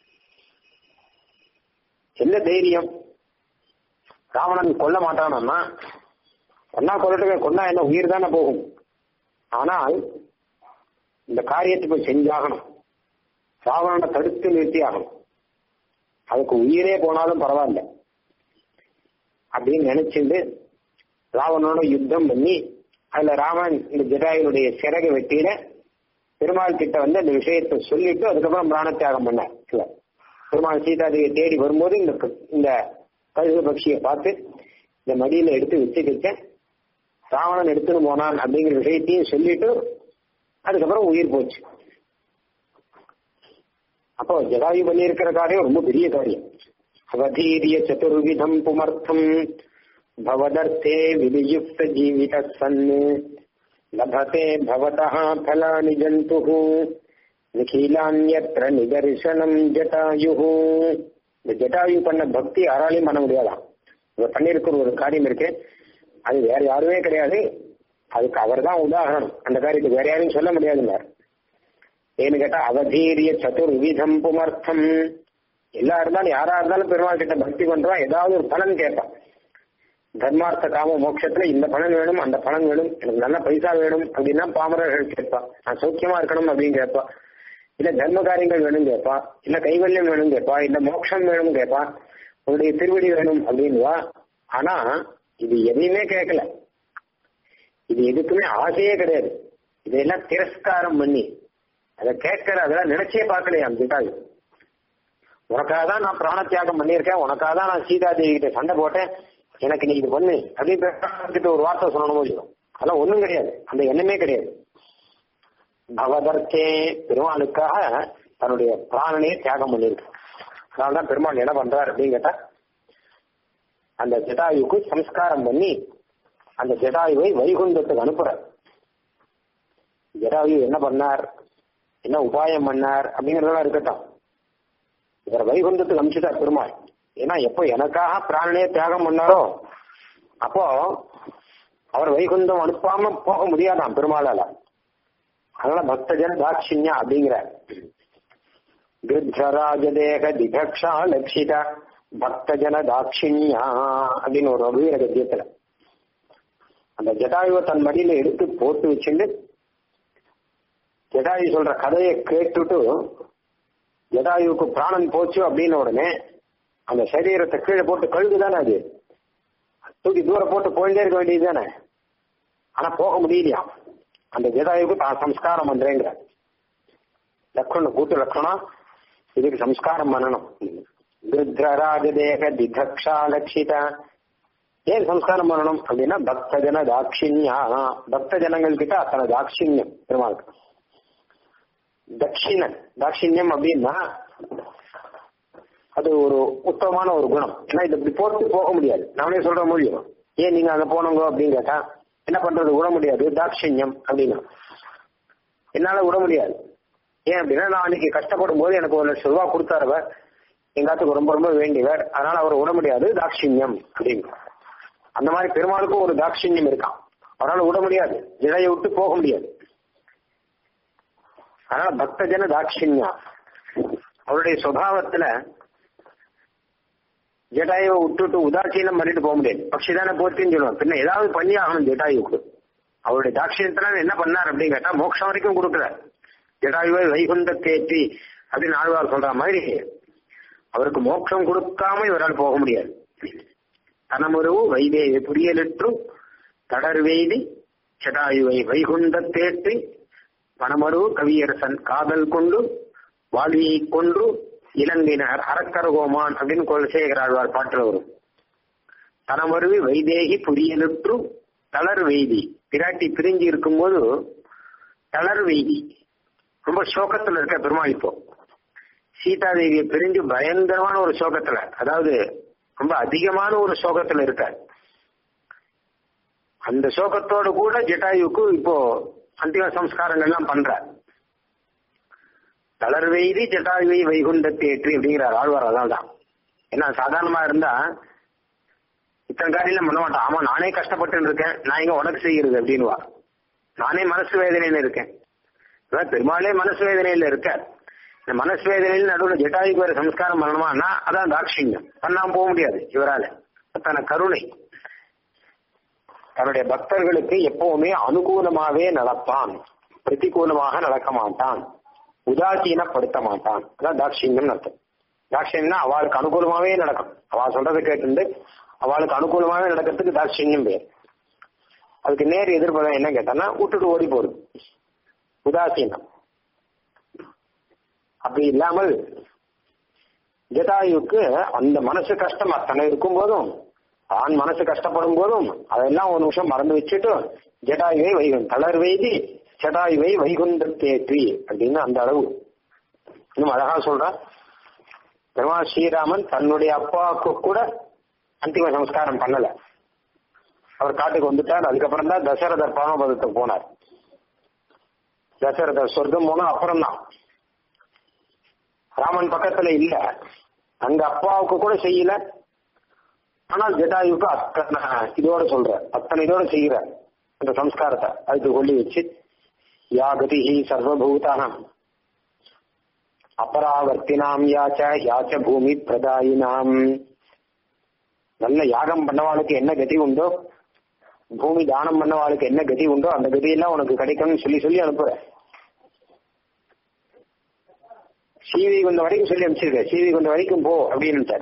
என்ன தைரியம் ராவணன் கொல்ல மாட்டானா கொன்னா கொல்லட்டுங்க கொன்னா என்ன உயிர் தானே போகும் ஆனால் இந்த காரியத்தை போய் செஞ்சாகணும் ராவணனை தடுத்து நிறுத்தி ஆகணும் அதுக்கு உயிரே போனாலும் பரவாயில்ல அப்படின்னு நினைச்சிட்டு ராவணனோட யுத்தம் பண்ணி அதுல ராமன் இந்த ஜடாயுடைய சிறகு வெட்டியில பெருமாள் கிட்ட வந்து அந்த விஷயத்தை சொல்லிட்டு அதுக்கப்புறம் பிராணத்தியாகம் பண்ணார் இல்ல பெருமாள் சீதாதேவியை தேடி வரும்போது இந்த இந்த கழுகு பட்சியை பார்த்து இந்த மடியில எடுத்து வச்சுக்கிட்ட ராவணன் எடுத்துன்னு போனான் அப்படிங்கிற விஷயத்தையும் சொல்லிட்டு அதுக்கப்புறம் உயிர் போச்சு அப்போ ஜடாயு பண்ணியிருக்கிற காரியம் ரொம்ப பெரிய காரியம் அவதீரிய சதுர்விதம் புமர்த்தம் பவதர்த்தே விதியுக்த ஜீவித சன்னு லபதே பவதः ஃபலானி ஜந்துः நிகிலான்யத்ர நிதர்சனம் ஜட்டாயுः இந்த ஜட்டாயு பண்ண பக்தி யாராலையும் பண்ண முடியாதாம் இவர் பண்ணியிருக்கிற ஒரு காரியம் இருக்கு அது வேற யாருமே கிடையாது அதுக்கு அவர் தான் உதாரணம் அந்த காரியத்துக்கு வேற யாரையும் சொல்ல முடியாதுன்னார் ஏன்னு கேட்டா அவதீரிய சதுர்விதம் புமர்த்தம் எல்லா இருந்தாலும் யாரா இருந்தாலும் பெருமாள் கிட்ட பக்தி பண்றான் ஏதாவது ஒரு பலன் கேட்பான் தர்மார்த்த காம மோட்சத்துல இந்த பலன் வேணும் அந்த பலன் வேணும் எனக்கு நல்ல பைசா வேணும் அப்படின்னா பாமரர்கள் கேட்பா நான் சௌக்கியமா இருக்கணும் அப்படின்னு கேட்பா இல்ல தர்ம காரியங்கள் வேணும் கேட்பா இல்ல கைவல்யம் வேணும் கேட்பா இல்ல மோட்சம் வேணும் கேட்பா உன்னுடைய திருவடி வேணும் அப்படின்வா ஆனா இது எதையுமே கேட்கல இது எதுக்குமே ஆசையே கிடையாது இதையெல்லாம் திரஸ்காரம் பண்ணி அதை கேட்கற அதெல்லாம் நினைச்சே பார்க்கலையா ஜிட்டாயு உனக்காக தான் நான் பிராண தியாகம் பண்ணியிருக்கேன் உனக்காக தான் நான் சீதா தேவி கிட்ட சண்டை போட்டேன் எனக்கு நீ இது பண்ணு அப்படின்னு ஒரு வார்த்தை சொல்லணும் முடியும் அதெல்லாம் ஒண்ணும் கிடையாது அந்த எண்ணமே கிடையாது பவதர்க்கே பெருமாளுக்காக தன்னுடைய பிராணனையே தியாகம் பண்ணியிருக்கு அதனால்தான் பெருமாள் என்ன பண்றார் அப்படின்னு கேட்டா அந்த ஜடாயுக்கு சம்ஸ்காரம் பண்ணி அந்த ஜடாயுவை வைகுண்டத்துக்கு அனுப்புறார் ஜடாயு என்ன பண்ணார் என்ன உபாயம் பண்ணார் அப்படிங்கறதெல்லாம் இருக்கட்டும் இவர் வைகுண்டத்துக்கு அனுப்பிச்சுட்டார் பெருமாள் ஏன்னா எப்போ எனக்காக பிராணனே தியாகம் பண்ணாரோ அப்போ அவர் வைகுண்டம் அனுப்பாம போக முடியாதாம் பெருமாளால அதனால பக்தஜன தாட்சிண்யா அப்படிங்கிற கிருத்ராஜதேக திகக்ஷா லட்சித பக்தஜன தாட்சிண்யா அப்படின்னு ஒரு அபீர கத்தியத்துல அந்த ஜடாயுவை தன் மடியில எடுத்து போட்டு வச்சுட்டு ஜடாயு சொல்ற கதையை கேட்டுட்டு ஜடாயுவுக்கு பிராணன் போச்சு அப்படின்னு உடனே அந்த சரீரத்தை கீழே போட்டு கழுகு தானே அது தூக்கி தூரம் போட்டு போயிட்டே இருக்க வேண்டியது தானே ஆனா போக முடியலையா அந்த ஜடாயுக்கு தான் சம்ஸ்காரம் பண்றேங்கிற லக்ஷணம் கூட்டு லக்ஷணம் இதுக்கு சம்ஸ்காரம் பண்ணணும் கிருத்ரராஜதேக திகக்ஷா லட்சித ஏன் சம்ஸ்காரம் பண்ணணும் அப்படின்னா பக்தஜன தாட்சிண்யா பக்த ஜனங்கள் கிட்ட அத்தனை தாட்சிண்யம் பெருமாளுக்கு தட்சிணன் தாட்சிண்யம் அப்படின்னா அது ஒரு உத்தமமான ஒரு குணம் ஏன்னா இதை இப்படி போட்டு போக முடியாது நாமளே சொல்ற முடியும் ஏன் நீங்க அங்க போனவங்க அப்படின்னு கேட்டா என்ன பண்றது விட முடியாது தாட்சிண்யம் அப்படின்னா என்னால விட முடியாது ஏன் அப்படின்னா நான் அன்னைக்கு கஷ்டப்படும் போது எனக்கு ஒரு லட்சம் ரூபாய் கொடுத்தாருவர் எங்காத்துக்கு ரொம்ப ரொம்ப வேண்டியவர் அதனால அவர் விட முடியாது தாட்சிண்யம் அப்படின்னு அந்த மாதிரி பெருமாளுக்கும் ஒரு தாட்சிண்யம் இருக்கான் அவரால் விட முடியாது இதையை விட்டு போக முடியாது அதனால பக்தஜன தாட்சிண்யா அவருடைய சுபாவத்துல ஜட்டாயுவை விட்டுட்டு உதாசீனம் பண்ணிட்டு போக முடியாது பக்ஷிதான போத்தின்னு சொல்லுவான் பின்ன ஏதாவது பண்ணி ஆகணும் ஜட்டாயுக்கு அவருடைய தாட்சியத்தினால என்ன பண்ணார் அப்படின்னு கேட்டா மோட்சம் வரைக்கும் கொடுக்குறார் ஜடாயுவை வைகுண்டத்தேற்றி அப்படின்னு ஆழ்வார் சொல்ற மாதிரி அவருக்கு மோட்சம் கொடுக்காம இவரால் போக முடியாது தனமுறவு வைதேய புரியலிற்று தடர்வெய்தி சடாயுவை வைகுண்டத்தேற்றி பணமரு கவியரசன் காதல் கொண்டு வாழ்வியை கொன்று இலங்கையினர் அரக்கரகோமான் அப்படின்னு குலசேகராழ்வார் பாட்டில் வரும் தனமருவி வைதேகி புரியலுற்று தளர் வெய்தி பிராட்டி பிரிஞ்சு இருக்கும்போது தளர் வெய்தி ரொம்ப சோகத்துல இருக்க பெருமாள் இப்போ சீதாதேவியை பிரிஞ்சு பயங்கரமான ஒரு சோகத்துல அதாவது ரொம்ப அதிகமான ஒரு சோகத்துல இருக்க அந்த சோகத்தோடு கூட ஜட்டாயுக்கு இப்போ அந்திம சம்ஸ்காரங்கள் எல்லாம் பண்ற தளர்வெய்தி ஜட்டாயுவை வைகுண்டத்தை ஏற்றி அப்படிங்கிறார் ஆழ்வார் அதான் தான் ஏன்னா சாதாரணமா இருந்தா இத்தனை காரியம் பண்ண மாட்டான் ஆமா நானே கஷ்டப்பட்டு இருக்கேன் நான் எங்க உனக்கு செய்யறது அப்படின்வா நானே மனசு வேதனையில இருக்கேன் அதான் பெருமாளே மனசு வேதனையில இருக்க இந்த மனசு வேதனையில் நடுவில் ஜட்டாயுக்கு வேற சம்ஸ்காரம் பண்ணணுமான்னா அதான் தாட்சியம் பண்ணாம போக முடியாது இவரால அத்தனை கருணை தன்னுடைய பக்தர்களுக்கு எப்பவுமே அனுகூலமாவே நடப்பான் பிரதிகூலமாக நடக்க மாட்டான் உதாசீனப்படுத்த மாட்டான் அதான் தாட்சியம் அர்த்தம் தாட்சியம்னா அவளுக்கு அனுகூலமாவே நடக்கும் அவள் சொல்றதை கேட்டு அவளுக்கு அனுகூலமாவே நடக்கிறதுக்கு தாட்சியம் பேர் அதுக்கு நேர் எதிர்ப்பதம் என்ன கேட்டான்னா விட்டுட்டு ஓடி போறது உதாசீனம் அப்படி இல்லாமல் ஜதாயுக்கு அந்த மனசு கஷ்டம் அத்தனை இருக்கும் போதும் தான் மனசு கஷ்டப்படும் போதும் அதெல்லாம் ஒரு நிமிஷம் மறந்து வச்சுட்டு ஜடாயுவை வைகுண்ட தளர் வைதி ஜடாயுவை வைகுண்ட தேற்றி அப்படின்னு அந்த அளவு இன்னும் அழகா சொல்றான் பெருமாள் ஸ்ரீராமன் தன்னுடைய அப்பாவுக்கு கூட அந்திம சம்ஸ்காரம் பண்ணல அவர் காட்டுக்கு வந்துட்டார் அதுக்கப்புறம் தான் தசரதர் பரமபதத்துக்கு போனார் தசரதர் சொர்க்கம் போனா அப்புறம் தான் ராமன் பக்கத்துல இல்ல அங்க அப்பாவுக்கு கூட செய்யல ஆனால் ஜட்டாயுக்கு அத்தனை இதோட சொல்ற அத்தனை இதோட செய்யற அந்த சம்ஸ்காரத்தை அதுக்கு கொள்ளி வச்சு யாகதி சர்வபூதானம் அபராவர்த்தினாம் யாச்ச யாச்ச பூமி பிரதாயினாம் நல்ல யாகம் பண்ணவாளுக்கு என்ன கதி உண்டோ பூமி தானம் பண்ணவாளுக்கு என்ன கதி உண்டோ அந்த கதியெல்லாம் உனக்கு கிடைக்கும்னு சொல்லி சொல்லி அனுப்புற சீவி கொண்ட வரைக்கும் சொல்லி அனுப்பிச்சிருக்க சீவி கொண்ட வரைக்கும் போ அப்படின்னு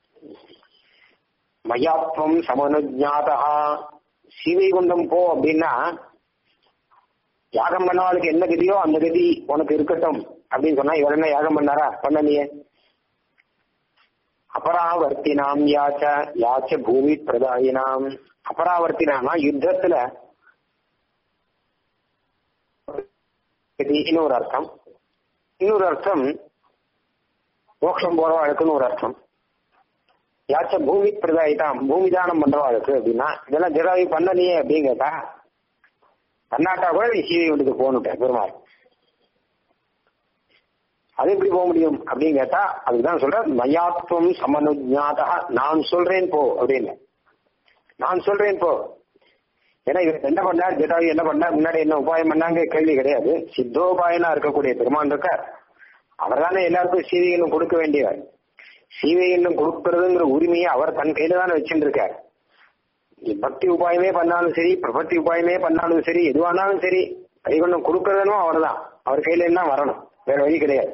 மயாத்வம் சமனுஜாதா சீவைகுண்டம் போ அப்படின்னா யாகம் பண்ணவாளுக்கு என்ன கதியோ அந்த கதி உனக்கு இருக்கட்டும் அப்படின்னு சொன்னா இவர் என்ன யாகம் பண்ணாரா பண்ணலையே அபராவர்த்தினாம் யாச்ச யாச்ச பூமி பிரதாயினாம் அபராவர்த்தினாமா யுத்தத்துல இன்னொரு அர்த்தம் இன்னொரு அர்த்தம் மோட்சம் போறவாளுக்குன்னு ஒரு அர்த்தம் யாச்ச பூமி பிரதாயிதான் பூமி தானம் பண்றவாளுக்கு அப்படின்னா இதெல்லாம் ஜடாயு பண்ணலையே அப்படின்னு கேட்டா பண்ணாட்டா கூட நீ சீதை வீட்டுக்கு போகணுட்டேன் பெருமாள் அது எப்படி போக முடியும் அப்படின்னு கேட்டா அதுதான் சொல்ற மயாத்வம் சமனுஜாதா நான் சொல்றேன் போ அப்படின்னு நான் சொல்றேன் போ ஏன்னா இவர் என்ன பண்ணார் ஜடாயு என்ன பண்ணார் முன்னாடி என்ன உபாயம் பண்ணாங்க கேள்வி கிடையாது சித்தோபாயனா இருக்கக்கூடிய பெருமான் இருக்கார் அவர் தானே எல்லாருக்கும் சீதைகளும் கொடுக்க வேண்டியவர் சீதைகளும் கொடுக்கறதுங்கிற உரிமையை அவர் தன் கையில தானே வச்சுருக்கார் பக்தி உபாயமே பண்ணாலும் சரி பிரபத்தி உபாயமே பண்ணாலும் சரி எதுவானாலும் சரி கைகொண்டம் கொடுக்கறதுனும் அவர் தான் அவர் கையில என்ன வரணும் வேற வழி கிடையாது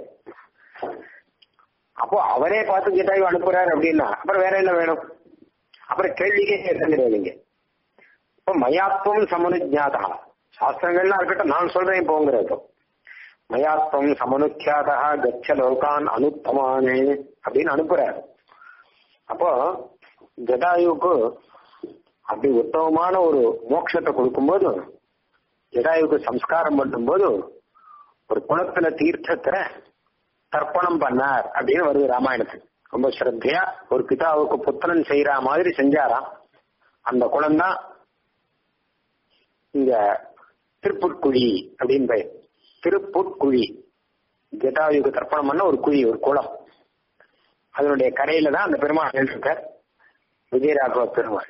அப்போ அவரே பார்த்து ஜெட்டாயு அனுப்புறாரு அப்படின்னா அப்புறம் வேற என்ன வேணும் அப்புறம் கேள்விக்கே கேட்க கிடையாது இங்க இப்போ மயாத்வம் சமனுஜாதா சாஸ்திரங்கள்லாம் இருக்கட்டும் நான் சொல்றேன் போங்கிறது மயாத்வம் சமனுக்கியாதா கச்ச லோகான் அனுத்தமானே அப்படின்னு அனுப்புறாரு அப்போ ஜடாயுக்கு அப்படி உத்தமமான ஒரு மோட்சத்தை கொடுக்கும்போது ஜடாயுக்கு சம்ஸ்காரம் பண்ணும்போது ஒரு குளத்துல தீர்த்தத்துல தர்ப்பணம் பண்ணார் அப்படின்னு வருது ராமாயணத்துக்கு ரொம்ப ஸ்ரத்தையா ஒரு பிதாவுக்கு புத்திரன் செய்யற மாதிரி செஞ்சாராம் அந்த குளம் தான் இங்க திருப்புட்குழி அப்படின்னு பெயர் திருப்புட்குழி ஜட்டாயுக்கு தர்ப்பணம் பண்ண ஒரு குழி ஒரு குளம் அதனுடைய கரையில தான் அந்த பெருமாள் இருக்கார் விஜயராகவ பெருமாள்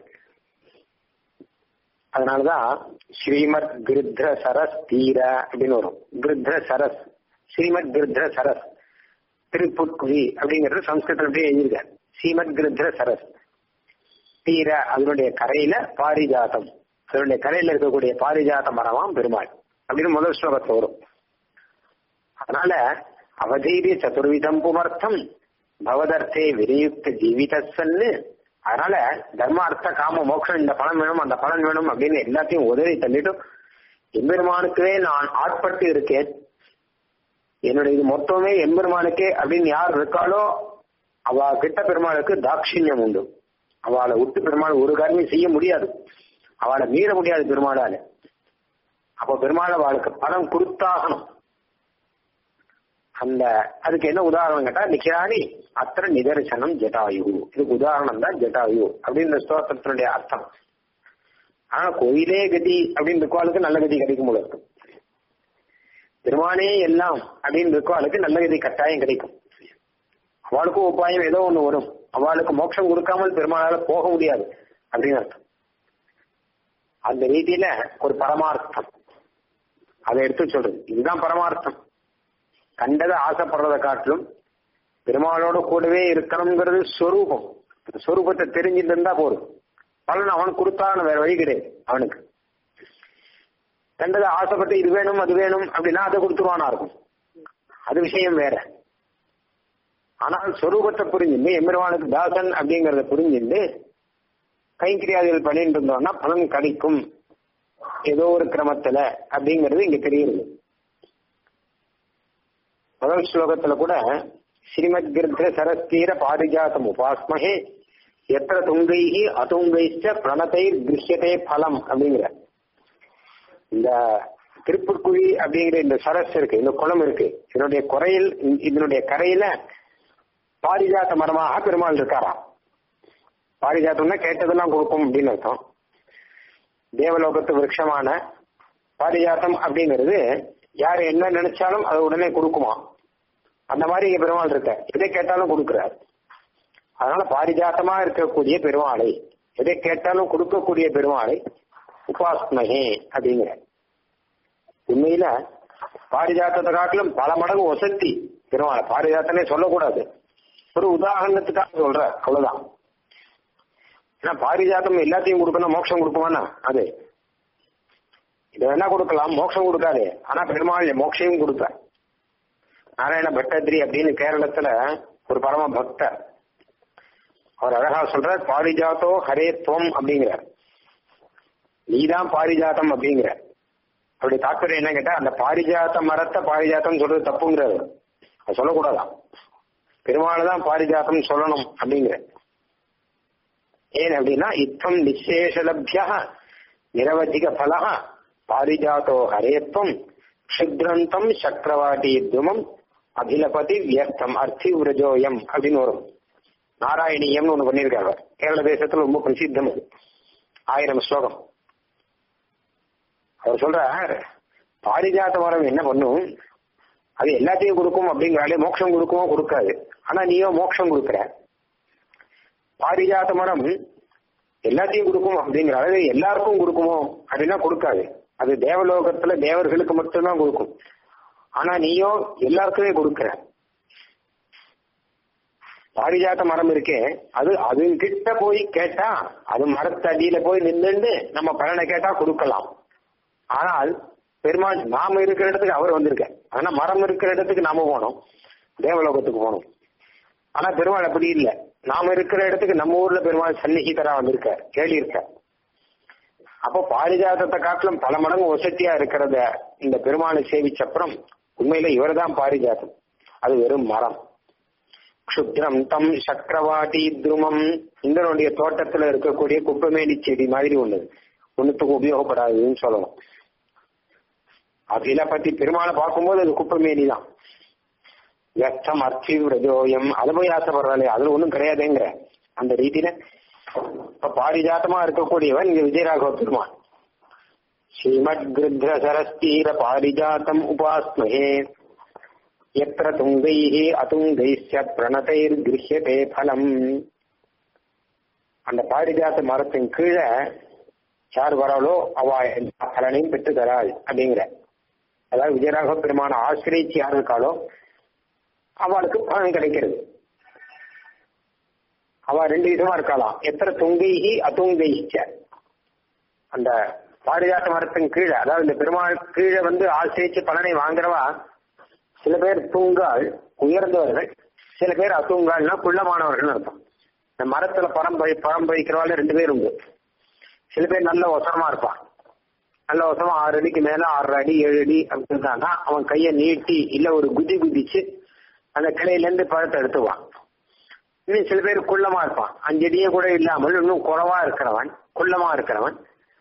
அதனாலதான் ஸ்ரீமத் கிருத்ர சரஸ் தீர அப்படின்னு வரும் கிருத்ர சரஸ் ஸ்ரீமத் கிருத்ர சரஸ் திருப்புட்குழி அப்படிங்கிறது சம்ஸ்கிருதம் அப்படியே எழுதியிருக்கார் ஸ்ரீமத் கிருத்ர சரஸ் தீர அதனுடைய கரையில பாரிஜாதம் அதனுடைய கரையில இருக்கக்கூடிய பாரிஜாத மரமாம் பெருமாள் அப்படின்னு முதல் ஸ்லோகத்துல வரும் அதனால அவதீரிய சதுர்விதம் புமர்த்தம் பவதர்த்தே விரயுக்த ஜீவிதன்னு அதனால தர்ம அர்த்த காம மோட்சம் இந்த பலன் வேணும் அந்த பலன் வேணும் அப்படின்னு எல்லாத்தையும் உதவி தள்ளிட்டு எம்பெருமானுக்கே நான் ஆட்பட்டு இருக்கேன் என்னுடைய இது மொத்தமே எம்பெருமானுக்கே அப்படின்னு யார் இருக்காளோ அவ கிட்ட பெருமாளுக்கு தாட்சிணியம் உண்டு அவளை விட்டு பெருமாள் ஒரு காரியமும் செய்ய முடியாது அவளை மீற முடியாது பெருமாளால அப்போ பெருமாள் அவளுக்கு பணம் கொடுத்தாகணும் அந்த அதுக்கு என்ன உதாரணம் கேட்டா நிக்கிறானி அத்தனை நிதர்சனம் ஜட்டாயு இதுக்கு உதாரணம் தான் ஜட்டாயு அப்படின்னு ஸ்தோத்திரத்தினுடைய அர்த்தம் ஆனா கோயிலே கதி அப்படின்னு இருக்கவாளுக்கு நல்ல கதி கிடைக்கும் போல இருக்கும் பெருமானே எல்லாம் அப்படின்னு இருக்கவாளுக்கு நல்ல கதி கட்டாயம் கிடைக்கும் அவளுக்கும் உபாயம் ஏதோ ஒண்ணு வரும் அவளுக்கு மோட்சம் கொடுக்காமல் பெருமாளால போக முடியாது அப்படின்னு அர்த்தம் அந்த ரீதியில ஒரு பரமார்த்தம் அதை எடுத்து சொல்றது இதுதான் பரமார்த்தம் கண்டதை ஆசைப்படுறதை காட்டிலும் பெருமாளோட கூடவே இருக்கணுங்கிறது ஸ்வரூபம் அந்த ஸ்வரூபத்தை தெரிஞ்சுட்டு இருந்தா போதும் பலன் அவன் கொடுத்தான்னு வேற வழி கிடையாது அவனுக்கு கண்டதை ஆசைப்பட்டு இது வேணும் அது வேணும் அப்படின்னா அதை கொடுத்துருவானா இருக்கும் அது விஷயம் வேற ஆனால் ஸ்வரூபத்தை புரிஞ்சுட்டு எம்பெருமானுக்கு தாசன் அப்படிங்கறத புரிஞ்சுட்டு கைங்கிரியாதிகள் பண்ணிட்டு இருந்தோம்னா பலன் கிடைக்கும் ஏதோ ஒரு கிரமத்துல அப்படிங்கிறது இங்க தெரியுது முதல் ஸ்லோகத்துல கூட ஸ்ரீமத் கிருத்த சரஸ்தீர பாரிஜாத்தம் உபாஸ்மகே எத்திர துங்கைஹி அதுங்கைச்ச பிரணத்தைர் கிருஷ்யதே பலம் அப்படிங்கிற இந்த திருப்புக்குழி அப்படிங்கிற இந்த சரஸ் இருக்கு இந்த குளம் இருக்கு இதனுடைய குறையில் இதனுடைய கரையில பாரிஜாத்த மரமாக பெருமாள் இருக்காராம் பாரிஜாத்தம்னா கேட்டதெல்லாம் கொடுக்கும் அப்படின்னு அர்த்தம் தேவலோகத்து விருட்சமான பாரிஜாத்தம் அப்படிங்கிறது யார் என்ன நினைச்சாலும் அதை உடனே கொடுக்குமா அந்த மாதிரி இங்க பெருமாள் இருக்க எதை கேட்டாலும் கொடுக்கிறார் அதனால பாரிஜாத்தமா இருக்கக்கூடிய பெருமாளை எதை கேட்டாலும் கொடுக்கக்கூடிய பெருமாளை உபாஸ்மகே அப்படிங்கிற உண்மையில பாரிஜாத்தத்தை காட்டிலும் பல மடங்கு ஒசத்தி பெருமாளை பாரிஜாத்தனே சொல்லக்கூடாது ஒரு உதாரணத்துக்காக சொல்ற அவ்வளவுதான் ஏன்னா பாரிஜாத்தம் எல்லாத்தையும் கொடுக்கணும் மோட்சம் கொடுக்குமானா அது இதை வேணா கொடுக்கலாம் மோட்சம் கொடுக்காது ஆனா பெருமாள் மோட்சையும் கொடுப்பார் நாராயண பட்டத்ரி அப்படின்னு கேரளத்துல ஒரு பரம பக்தர் அவர் அழகா சொல்றார் பாரிஜாத்தோ ஹரேத்வம் அப்படிங்கிறார் நீதான் பாரிஜாத்தம் அப்படிங்கிற அப்படி தாற்பயம் என்ன கேட்டா அந்த பாரிஜாத்த மரத்தை பாரிஜாத்தம் சொல்றது தப்புங்கிறாரு அது சொல்லக்கூடாதான் பெருமாள் தான் பாரிஜாத்தம் சொல்லணும் அப்படிங்கிற ஏன் அப்படின்னா இத்தம் நிசேஷலபிய நிரவதிக பலா பாரிஜாத்தோ ஹரேத்வம் க்ஷுத்ரந்தம் சக்கரவாட்டி துமம் அகிலபதி வியர்த்தம் அர்த்தி விரஜோயம் அப்படின்னு வரும் நாராயணியம்னு ஒண்ணு பண்ணியிருக்காரு கேரள தேசத்துல ரொம்ப பிரசித்தம் அது ஆயிரம் ஸ்லோகம் அவர் சொல்றார் பாரிஜாத்த மரம் என்ன பண்ணும் அது எல்லாத்தையும் கொடுக்கும் அப்படிங்கிறாலே மோட்சம் கொடுக்குமோ கொடுக்காது ஆனா நீயோ மோட்சம் கொடுக்குற பாரிஜாத்த மரம் எல்லாத்தையும் கொடுக்கும் அப்படிங்கிற அதாவது எல்லாருக்கும் கொடுக்குமோ அப்படின்னா கொடுக்காது அது தேவலோகத்துல தேவர்களுக்கு மட்டும்தான் கொடுக்கும் ஆனா நீயோ எல்லாருக்குமே கொடுக்கிற பாரிஜாத்த மரம் இருக்கே அது அது கிட்ட போய் கேட்டா அது மரத்தடியில போய் நின்றுண்டு நம்ம பலனை கேட்டா கொடுக்கலாம் ஆனால் பெருமாள் நாம இருக்கிற இடத்துக்கு அவர் வந்திருக்க ஆனா மரம் இருக்கிற இடத்துக்கு நாம போனோம் தேவலோகத்துக்கு போனோம் ஆனா பெருமாள் அப்படி இல்லை நாம இருக்கிற இடத்துக்கு நம்ம ஊர்ல பெருமாள் சன்னிகிதரா வந்திருக்க கேள்வி இருக்க அப்போ பாரிஜாதத்தை காட்டிலும் பல மடங்கு வசதியா இருக்கிறத இந்த பெருமாளை சேவிச்சப்புறம் உண்மையில இவர் தான் பாரிஜாதம் அது வெறும் மரம் க்ஷுத்ரம் தம் சக்கரவாட்டி துருமம் இந்திரனுடைய தோட்டத்துல இருக்கக்கூடிய குப்பமேனி செடி மாதிரி ஒண்ணு ஒண்ணுத்துக்கு உபயோகப்படாதுன்னு சொல்லணும் அகில பத்தி பெருமாளை பார்க்கும்போது அது குப்பமேனி தான் வியர்த்தம் அர்த்தி விரஜோயம் அதை போய் ஆசைப்படுறாளே அதுல ஒண்ணும் கிடையாதுங்கிற அந்த ரீதியில இப்ப பாரிஜாத்தமா இருக்கக்கூடியவன் இங்க விஜயராகவ பெருமான் ஸ்ரீமத் கிருத்ர சரஸ்தீர பாரிஜாத்தம் உபாஸ்மகே எத்திர துங்கைஹி அதுங்கைஸ்ய பிரணதைர் கிரஹியதே பலம் அந்த பாரிஜாத்த மரத்தின் கீழே யார் வராளோ அவ எல்லா பலனையும் பெற்று தராள் அப்படிங்கிற அதாவது விஜயராக பெருமான ஆசிரியச்சு யார் இருக்காளோ அவளுக்கு பலன் கிடைக்கிறது அவ ரெண்டு விதமா இருக்கலாம் எத்தனை துங்கைஹி அதுங்கைச்ச அந்த பாரிஜாத்த மரத்தின் கீழே அதாவது இந்த பெருமாள் கீழே வந்து ஆசிரியச்சு பலனை வாங்குறவா சில பேர் தூங்கால் உயர்ந்தவர்கள் சில பேர் அத்துங்கால்னா குள்ளமானவர்கள் அர்த்தம் இந்த மரத்துல பழம் பழி பழம் பழிக்கிறவாள் ரெண்டு பேர் உண்டு சில பேர் நல்ல ஒசரமா இருப்பான் நல்ல ஒசரமா ஆறு அடிக்கு மேல ஆறு அடி ஏழு அடி அப்படி இருந்தான்னா அவன் கையை நீட்டி இல்ல ஒரு குதி குதிச்சு அந்த கிளையில இருந்து பழத்தை எடுத்துவான் இன்னும் சில பேர் குள்ளமா இருப்பான் அஞ்சு அடியே கூட இல்லாமல் இன்னும் குறவா இருக்கிறவன் குள்ளமா இருக்கிறவன்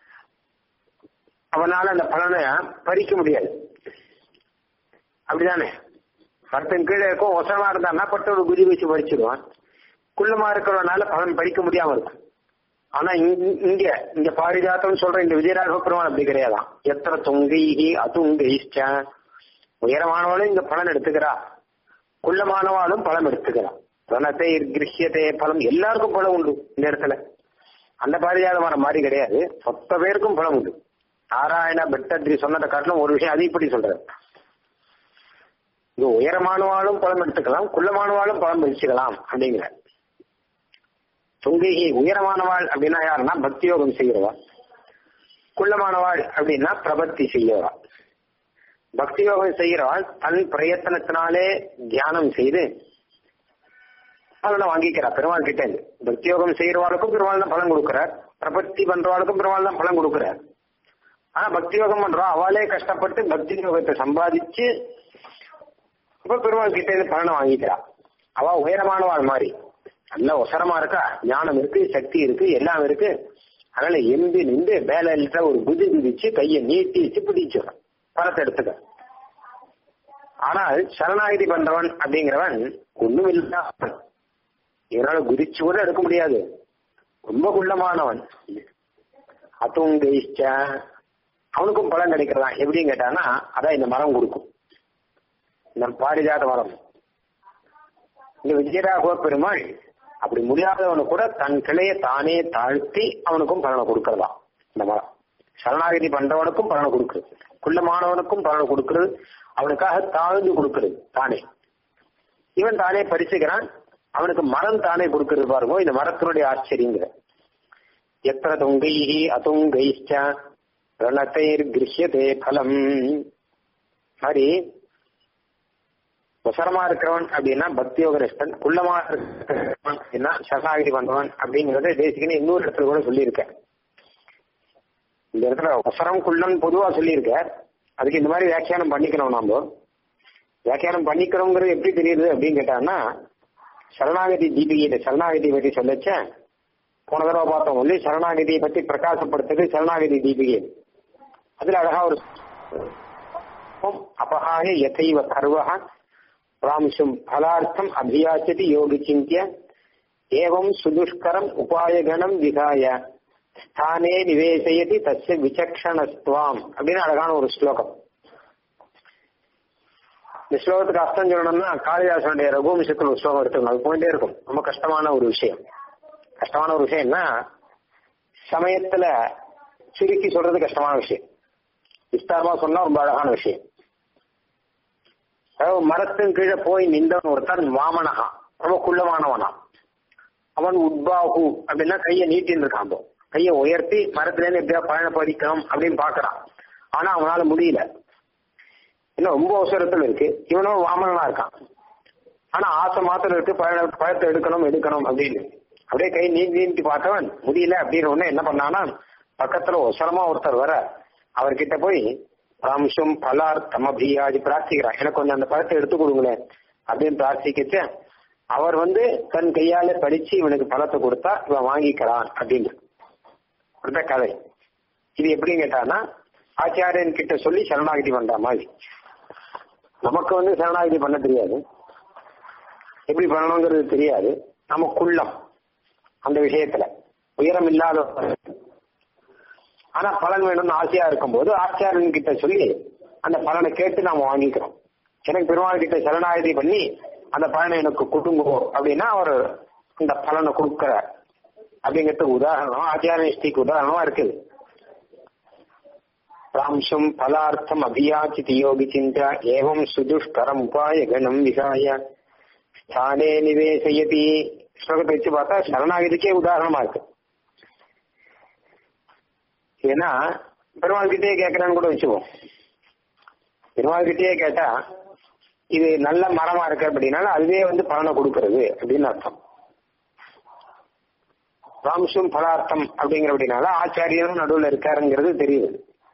அவனால அந்த பலனை பறிக்க முடியாது அப்படிதானே மரத்தின் கீழே இருக்கும் ஒசரமா இருந்தான்னா பட்டு ஒரு குதி வச்சு பறிச்சிடுவான் குள்ளமா இருக்கிறவனால பலன் பறிக்க முடியாம இருக்கும் ஆனா இங்க- இங்க இந்த பாரிஜாத்தம் சொல்ற இந்த விஜயராக பெருமாள் அப்படி கிடையாதான் எத்தனை தொங்கைகி அதுங்கைஷ்ட உயரமானவளும் இந்த பலன் எடுத்துக்கிறா குள்ளமானவாளும் பலம் எடுத்துக்கிறா பலத்தை கிரகியத்தை பலம் எல்லாருக்கும் பலம் உண்டு இந்த இடத்துல அந்த பாரிஜாத மரம் மாதிரி கிடையாது மொத்த பேருக்கும் பலம் உண்டு நாராயண பெட்டத்ரி சொன்னதை காட்டிலும் ஒரு விஷயம் அது இப்படி சொல்றது இது உயரமானவாளும் பலம் எடுத்துக்கலாம் குள்ளமானவாளும் பலம் பறிச்சுக்கலாம் அப்படிங்கிற தொங்கைகி உயரமானவாள் அப்படின்னா யாருன்னா பக்தி யோகம் செய்கிறவா குள்ளமானவாள் அப்படின்னா பிரபத்தி செய்யவா பக்தி யோகம் செய்கிறவாள் தன் பிரயத்தனத்தினாலே தியானம் செய்து பலனை வாங்கிக்கிறா பெருமாள் கிட்ட இருந்து பக்தி யோகம் செய்யறவாளுக்கும் பெருமாள் தான் பலன் கொடுக்கிறார் பிரபத்தி பண்றவாளுக்கும் பெருமாள் தான் பலன் கொடுக்கிறார் ஆனா பக்தி யோகம் பண்றா அவளே கஷ்டப்பட்டு பக்தி யோகத்தை சம்பாதிச்சு இப்ப பெருமாள் கிட்ட இருந்து பலனை வாங்கிக்கிறா அவ உயரமானவாள் மாதிரி நல்ல ஒசரமா இருக்கா ஞானம் இருக்கு சக்தி இருக்கு எல்லாம் இருக்கு அதனால எம்பி நின்று மேல இருக்கிற ஒரு குதி குதிச்சு கையை நீட்டி வச்சு பிடிச்சிடும் பணத்தை எடுத்துக்க ஆனால் சரணாகிதி பண்றவன் அப்படிங்கிறவன் ஒண்ணும் இல்லாம இதனால குதிச்சு கூட எடுக்க முடியாது ரொம்ப குள்ளமானவன் அத்துங்க அவனுக்கும் பலன் கிடைக்கிறதா எப்படின்னு கேட்டானா அதான் இந்த மரம் கொடுக்கும் இந்த பாரிஜாத மரம் இந்த விஜயராகவ பெருமாள் அப்படி முடியாதவனு கூட தன் கிளையை தானே தாழ்த்தி அவனுக்கும் பலனை கொடுக்கறதா இந்த மரம் சரணாகதி பண்றவனுக்கும் பலனை கொடுக்குறது குள்ளமானவனுக்கும் பலனை கொடுக்கிறது அவனுக்காக தாழ்ந்து கொடுக்கிறது தானே இவன் தானே பறிச்சுக்கிறான் அவனுக்கு மரம் தானே கொடுக்கிறது பாருங்க இந்த மரத்தினுடைய ஆச்சரியங்கிற எத்தனை தொங்கைஹி அதுங்கைஷ்ட ரணத்தைர் கிரகியதே பலம் மாதிரி உசரமா இருக்கிறவன் அப்படின்னா பக்தி யோகனிஷ்டன் குள்ளமா இருக்கிறவன் அப்படின்னா சரணாகிதி பண்றவன் அப்படிங்கறத தேசிகனே இன்னொரு இடத்துல கூட சொல்லியிருக்கேன் இந்த இடத்துல உசரம் குள்ளம் பொதுவா சொல்லியிருக்கார் அதுக்கு இந்த மாதிரி வியாக்கியானம் பண்ணிக்கணும் நாம வியாக்கியானம் பண்ணிக்கிறோங்கிறது எப்படி தெரியுது அப்படின்னு கேட்டான்னா சரணாகதி தீபிகையில சரணாகதி பற்றி சொல்லச்ச போன தடவை பார்த்தோம் ஒன்லி சரணாகதியை பத்தி பிரகாசப்படுத்துறது சரணாகதி தீபிகை அதுல அழகா ஒரு அபகாய யதைவ கர்வः ராம்சும் பலார்த்தம் அபியாச்சதி யோகி சிந்திய ஏவம் சுதுஷ்கரம் உபாயகணம் விகாய ஸ்தானே நிவேசயதி தஸ்ய விசக்ஷணஸ்துவாம் அப்படின்னு அழகான ஒரு ஸ்லோகம் இந்த ஸ்லோகத்துக்கு அர்த்தம் சொல்லணும்னா காளிதாசனுடைய ரகுவம்சத்தில் ஒரு ஸ்லோகம் எடுத்துக்கணும் அது போயிட்டே இருக்கும் ரொம்ப கஷ்டமான ஒரு விஷயம் கஷ்டமான ஒரு விஷயம்னா சமயத்துல சுருக்கி சொல்றது கஷ்டமான விஷயம் விஸ்தாரமா சொன்னா ரொம்ப அழகான விஷயம் அதாவது மரத்தின் கீழே போய் நின்றவன் ஒருத்தன் வாமனகா ரொம்ப குள்ளமானவனா அவன் உட்பாகு அப்படின்னா கையை நீட்டின்னு இருக்கான் போ. கையை உயர்த்தி மரத்துல இருந்து எப்படியா பழன பறிக்கணும் அப்படின்னு பாக்குறான் ஆனா அவனால முடியல இன்னும் ரொம்ப அவசரத்துல இருக்கு இவனும் வாமனனா இருக்கான் ஆனா ஆசை மாத்திரம் இருக்கு பழ பழத்தை எடுக்கணும் எடுக்கணும் அப்படின்னு அப்படியே கை நீட்டி நீட்டி பார்த்தவன் முடியல அப்படின்னு உடனே என்ன பண்ணானா பக்கத்துல ஒசரமா ஒருத்தர் வர அவர்கிட்ட போய் ராம்சம் பலார்த்தம் அபியாதி பிரார்த்திக்கிறான் எனக்கு கொஞ்சம் அந்த பழத்தை எடுத்து கொடுங்களேன் அப்படின்னு பிரார்த்திக்கிச்சு அவர் வந்து தன் கையால படிச்சு இவனுக்கு பழத்தை கொடுத்தா இவன் வாங்கிக்கிறான் அப்படின்னு அந்த கதை இது எப்படின்னு கேட்டான்னா ஆச்சாரியன் கிட்ட சொல்லி சரணாகதி பண்ற மாதிரி நமக்கு வந்து சரணாகதி பண்ண தெரியாது எப்படி பண்ணணுங்கிறது தெரியாது நம்ம குள்ளம் அந்த விஷயத்துல உயரம் இல்லாத ஆனா பலன் வேணும்னு ஆசையா இருக்கும்போது ஆச்சாரியன் கிட்ட சொல்லி அந்த பலனை கேட்டு நாம வாங்கிக்கிறோம் எனக்கு பெருமாள் கிட்ட சரணாகதி பண்ணி அந்த பலனை எனக்கு கொடுங்கோ அப்படின்னா அவர் இந்த பலனை கொடுக்கிறார் அப்படிங்கிறதுக்கு உதாரணம் ஆச்சாரியஷ்டிக்கு உதாரணமா இருக்குது ராம்சம் பலார்த்தம் அபியாச்சித் யோகி சிந்தா ஏவம் சுதுஷ்கரம் உபாய கணம் விகாய ஸ்தானே நிவேசயதி ஸ்லோகத்தை வச்சு பார்த்தா சரணாகதிக்கே உதாரணமா இருக்கு ஏன்னா பெருமாள் கிட்டே கேட்கறான்னு கூட வச்சுப்போம் பெருமாள் கிட்டே கேட்டா இது நல்ல மரமா இருக்கு அப்படின்னால அதுவே வந்து பலனை கொடுக்கறது அப்படின்னு அர்த்தம் ராம்சும் பலார்த்தம் அப்படிங்கிற அப்படின்னால ஆச்சாரியரும் நடுவில் இருக்காருங்கிறது தெரியுது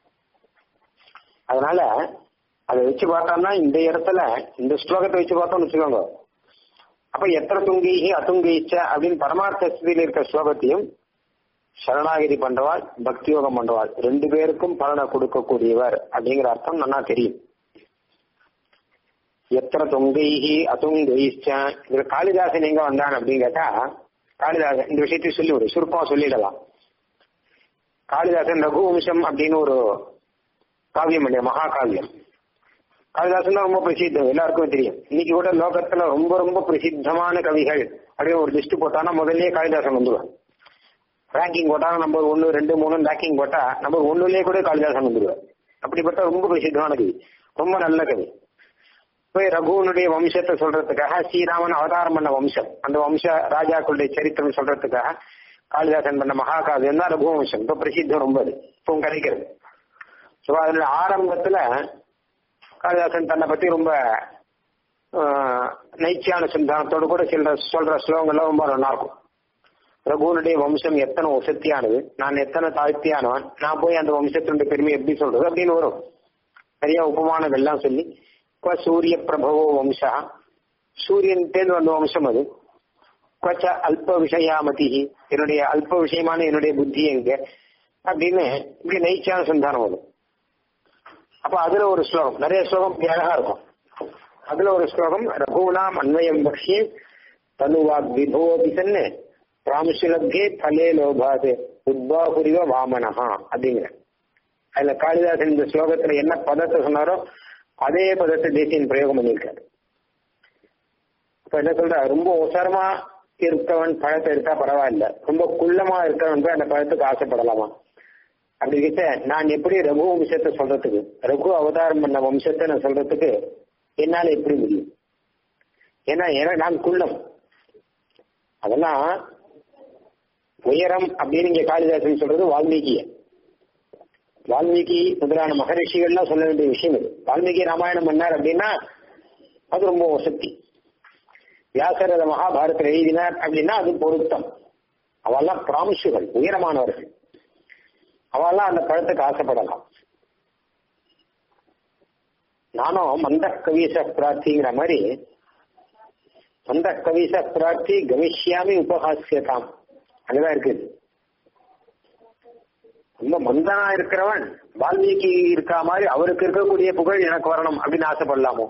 அதனால அதை வச்சு பார்த்தோம்னா இந்த இடத்துல இந்த ஸ்லோகத்தை வச்சு பார்த்தோம்னு வச்சுக்கோங்க அப்ப எத்தனை துங்கீகி அத்துங்கீச்ச அப்படின்னு பரமார்த்த ஸ்திதியில் இருக்க ஸ்லோகத்தையும் சரணாகிரி பண்றவாள் பக்தி யோகம் பண்றவாள் ரெண்டு பேருக்கும் பலனை கொடுக்கக்கூடியவர் அப்படிங்கிற அர்த்தம் நல்லா தெரியும் எத்தனை தொங்கைகி அத்துங்கைச்ச இதுல காளிதாசன் எங்க வந்தான் அப்படின்னு கேட்டா காளிதாசன் இந்த விஷயத்தையும் சொல்லி ஒரு சுருக்கமா சொல்லிடலாம் காளிதாசன் ரகுவம்சம் அப்படின்னு ஒரு காவியம் இல்லையா மகாகாவியம் காளிதாசன் தான் ரொம்ப பிரசித்தம் எல்லாருக்கும் தெரியும் இன்னைக்கு கூட லோகத்துல ரொம்ப ரொம்ப பிரசித்தமான கவிகள் அப்படின்னு ஒரு லிஸ்ட் போட்டானா முதல்லயே காளிதாசன் வந்துடுவான் ரேங்கிங் போட்டா நம்பர் ஒன்னு ரெண்டு மூணு ரேங்கிங் போட்டா நம்பர் ஒன்னுலயே கூட காளிதாசன் வந்துடுவார் அப்படிப்பட்ட ரொம்ப பிரசித்தமான கவி ரொம்ப நல்ல கவி போய் ரகுவனுடைய வம்சத்தை சொல்றதுக்காக ஸ்ரீராமன் அவதாரம் பண்ண வம்சம் அந்த வம்ச ராஜாக்களுடைய சரித்திரம் சொல்றதுக்காக காளிதாசன் பண்ண மகாகாவியம் தான் ரகு வம்சம் இப்ப பிரசித்தம் ரொம்ப அது இப்போ கிடைக்கிறது ஸோ அதுல ஆரம்பத்துல காளிதாசன் தன்னை பத்தி ரொம்ப நைச்சியான சிந்தானத்தோடு கூட சொல்ற சொல்ற ஸ்லோகங்கள்லாம் ரொம்ப நல்லா இருக்கும் ரகுவனுடைய வம்சம் எத்தனை வசத்தியானது நான் எத்தனை தாழ்த்தியானவன் நான் போய் அந்த வம்சத்தினுடைய பெருமை எப்படி சொல்றது அப்படின்னு வரும் நிறைய உபமானங்கள்லாம் சொல்லி இப்ப சூரிய பிரபவோ வம்சா சூரியன் தேர்ந்து வந்த வம்சம் அது கொச்ச அல்ப விஷயாமதி என்னுடைய அல்ப விஷயமான என்னுடைய புத்தி எங்க அப்படின்னு இப்படி நைச்சான சந்தானம் வரும் அப்ப அதுல ஒரு ஸ்லோகம் நிறைய ஸ்லோகம் அழகா இருக்கும் அதுல ஒரு ஸ்லோகம் ரகுனாம் அன்வயம் பக்ஷி தனுவாக் விபோபிசன்னு ராமசுலப்கே பலே லோபாது உத்பாகுரிவ வாமனஹா அப்படிங்கிற அதுல காளிதாசன் இந்த ஸ்லோகத்துல என்ன பதத்தை சொன்னாரோ அதே பதத்தை தேசியன் பிரயோகம் பண்ணியிருக்காரு இப்ப என்ன சொல்ற ரொம்ப ஒசரமா இருக்கவன் பழத்தை எடுத்தா பரவாயில்ல ரொம்ப குள்ளமா இருக்கவன் போய் அந்த பழத்துக்கு ஆசைப்படலாமா அப்படி கிட்ட நான் எப்படி ரகு வம்சத்தை சொல்றதுக்கு ரகு அவதாரம் பண்ண வம்சத்தை நான் சொல்றதுக்கு என்னால எப்படி முடியும் ஏன்னா ஏன்னா நான் குள்ளம் அதெல்லாம் உயரம் அப்படின்னு இங்க காளிதாசன் சொல்றது வால்மீகிய வால்மீகி முதலான மகரிஷிகள்லாம் சொல்ல வேண்டிய விஷயம் இது வால்மீகி ராமாயணம் பண்ணார் அப்படின்னா அது ரொம்ப வசதி வியாசர் அதை மகாபாரத்தில் எழுதினார் அப்படின்னா அது பொருத்தம் அவெல்லாம் பிராமிஷுகள் உயரமானவர்கள் அவெல்லாம் அந்த பழத்துக்கு ஆசைப்படலாம் நானும் மந்த கவீச பிரார்த்திங்கிற மாதிரி மந்த கவீச பிரார்த்தி கவிஷ்யாமி உபஹாசியதாம் அங்கதான் இருக்குது ரொம்ப மந்தனா இருக்கிறவன் வால்மீகி இருக்கா மாதிரி அவருக்கு இருக்கக்கூடிய புகழ் எனக்கு வரணும் அப்படின்னு ஆசைப்படலாமோ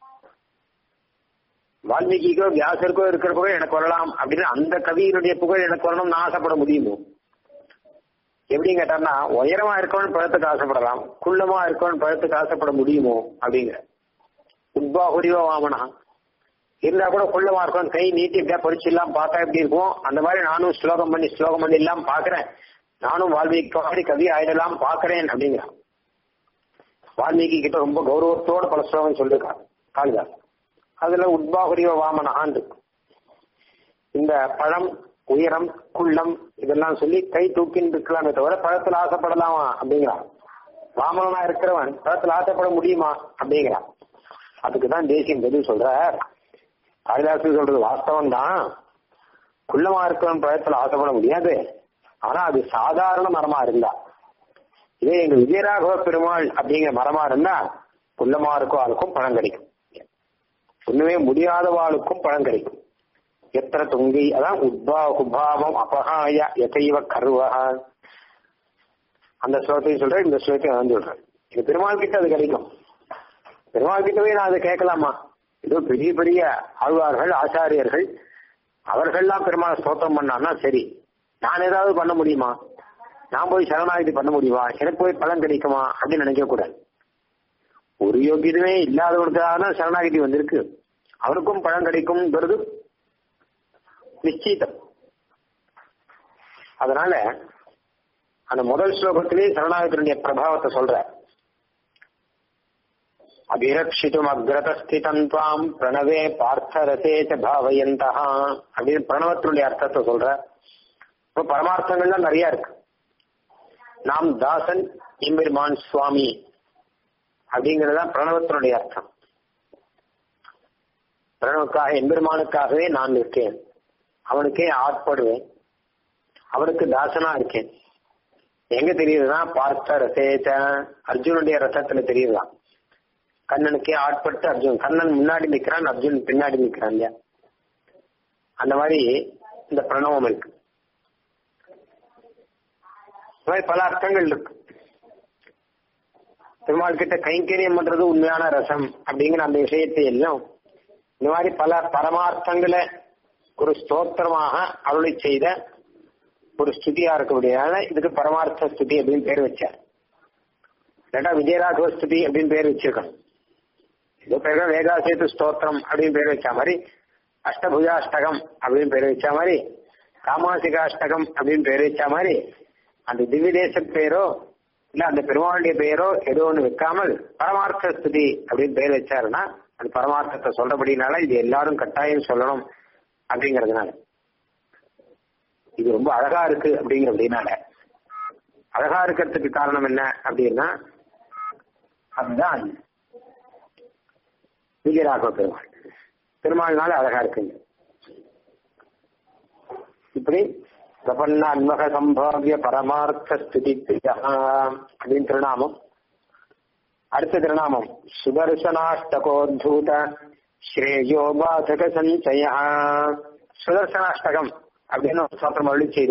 வால்மீகிக்கோ வியாசருக்கோ இருக்கிற புகழ் எனக்கு வரலாம் அப்படின்னு அந்த கவியினுடைய புகழ் எனக்கு வரணும்னு ஆசைப்பட முடியுமோ எப்படின்னு கேட்டான்னா உயரமா இருக்கவன் பழத்துக்கு ஆசைப்படலாம் குள்ளமா இருக்கவன் பழத்துக்கு ஆசைப்பட முடியுமோ அப்படிங்கிற உத்பாகுரிவோ வாமனா இருந்தா கூட குள்ளமா இருக்கும் கை நீட்டி இப்படியா படிச்சிடலாம் பார்த்தா எப்படி இருக்கும் அந்த மாதிரி நானும் ஸ்லோகம் பண்ணி ஸ்லோகம் பண்ணி எல்லாம் பாக்குறேன் நானும் வால்மீகி மாதிரி கவி ஆயிடலாம் பாக்குறேன் அப்படிங்கிறான் வால்மீகி கிட்ட ரொம்ப கௌரவத்தோட பல ஸ்லோகம் சொல்லிருக்கான் காளிதாஸ் அதுல உத்பாகுரிய வாமனஹான் இருக்கு இந்த பழம் உயரம் குள்ளம் இதெல்லாம் சொல்லி கை தூக்கின்னு இருக்கலாமே தவிர பழத்துல ஆசைப்படலாமா அப்படிங்கிறான் வாமனனா இருக்கிறவன் பழத்துல ஆசைப்பட முடியுமா அப்படிங்கிறான் அதுக்குதான் தேசியம் பதில் சொல்ற காளிதாசன் சொல்றது வாஸ்தவம் தான் குள்ளமா இருக்கிறவன் பழத்துல ஆசைப்பட முடியாது ஆனா அது சாதாரண மரமா இருந்தா இதே எங்க விஜயராகவ பெருமாள் அப்படிங்கிற மரமா இருந்தா குள்ளமா இருக்கோ அதுக்கும் பழம் கிடைக்கும் ஒண்ணுமே முடியாதவாளுக்கும் பழம் கிடைக்கும் எத்தனை தொங்கி அதான் உத்பா குபாவம் அபகாய எதைவ கருவா அந்த ஸ்லோகத்தையும் சொல்றேன் இந்த ஸ்லோகத்தையும் நான் சொல்றேன் இது பெருமாள் கிட்ட அது கிடைக்கும் பெருமாள் கிட்டவே நான் அதை கேட்கலாமா ஏதோ பெரிய பெரிய ஆழ்வார்கள் ஆச்சாரியர்கள் அவர்கள்லாம் பெருமாள் ஸ்தோத்திரம் பண்ணான்னா சரி நான் ஏதாவது பண்ண முடியுமா நான் போய் சரணாகதி பண்ண முடியுமா எனக்கு போய் பலன் கிடைக்குமா அப்படின்னு நினைக்க கூடாது ஒரு யோகியதுமே இல்லாதவனுக்காக தான் சரணாகதி வந்திருக்கு அவனுக்கும் பலன் கிடைக்கும்ங்கிறது நிச்சயித்தம் அதனால அந்த முதல் ஸ்லோகத்திலே சரணாகத்தினுடைய பிரபாவத்தை சொல்ற அபிரக்ஷித்தும் அக்ரதஸ்திதம் துவாம் பிரணவே பார்த்தரசே பாவயந்தா அப்படின்னு பிரணவத்தினுடைய அர்த்தத்தை சொல்ற இப்ப பரமார்த்தங்கள்லாம் நிறைய இருக்கு நாம் தாசன் எம்பெருமான் சுவாமி அப்படிங்கறதுதான் பிரணவத்தினுடைய அர்த்தம் பிரணவுக்காக எம்பெருமானுக்காகவே நான் இருக்கேன் அவனுக்கே ஆட்படுவேன் அவனுக்கு தாசனா இருக்கேன் எங்க தெரியுதுன்னா பார்த்த ரசேச்ச அர்ஜுனுடைய ரசத்துல தெரியுதுதான் கண்ணனுக்கே ஆட்பட்டு அர்ஜுன் கண்ணன் முன்னாடி நிக்கிறான் அர்ஜுன் பின்னாடி நிக்கிறான் இல்லையா அந்த மாதிரி இந்த பிரணவம் இருக்கு இந்த மாதிரி பல அர்த்தங்கள் இருக்கு பெருமாள் கிட்ட கைங்கரியம் பண்றது உண்மையான ரசம் அப்படிங்கிற அந்த விஷயத்தை எல்லாம் இந்த மாதிரி பல பரமார்த்தங்களை ஒரு ஸ்தோத்திரமாக அருளை செய்த ஒரு ஸ்துதியா இருக்கக்கூடியதால இதுக்கு பரமார்த்த ஸ்துதி அப்படின்னு பேர் வச்சார் இல்லாட்டா விஜயராഘவ ஸ்துதி அப்படின்னு பேர் வச்சிருக்கணும் ஏதோ பேர் வேகாசேத்து ஸ்தோத்திரம் அப்படின்னு பேர் வச்ச மாதிரி அஷ்டபுஜாஷ்டகம் அப்படின்னு பேர் வச்ச மாதிரி காமாசிகாஷ்டகம் அப்படின்னு பேர் வச்ச மாதிரி அந்த திவ்ய தேச பேரோ இல்ல அந்த பெருமாளுடைய பெயரோ ஏதோ ஒண்ணு வைக்காமல் பரமார்த்த ஸ்துதி அப்படின்னு பேர் வச்சாருன்னா அது பரமார்த்தத்தை சொல்றபடினால இது எல்லாரும் கட்டாயம் சொல்லணும் அப்படிங்கறதுனால இது ரொம்ப அழகா இருக்கு அப்படிங்கிறபடினால அழகா இருக்கிறதுக்கு காரணம் என்ன அப்படின்னா அதுதான் விஜயராഘவ பெருமாள் பெருமாள்னால அழகா இருக்குங்க இப்படி பிரபன்ன அன்மக சம்பாவிய பரமார்த்த ஸ்துதி அப்படின்னு திருநாமம் அடுத்த திருநாமம் சுதர்சனாஷ்டகோத்தூத ஸ்ரேயோ பாதக சஞ்சய சுதர்சனாஷ்டகம் அப்படின்னு ஒரு சோத்திரம் அருளி செய்த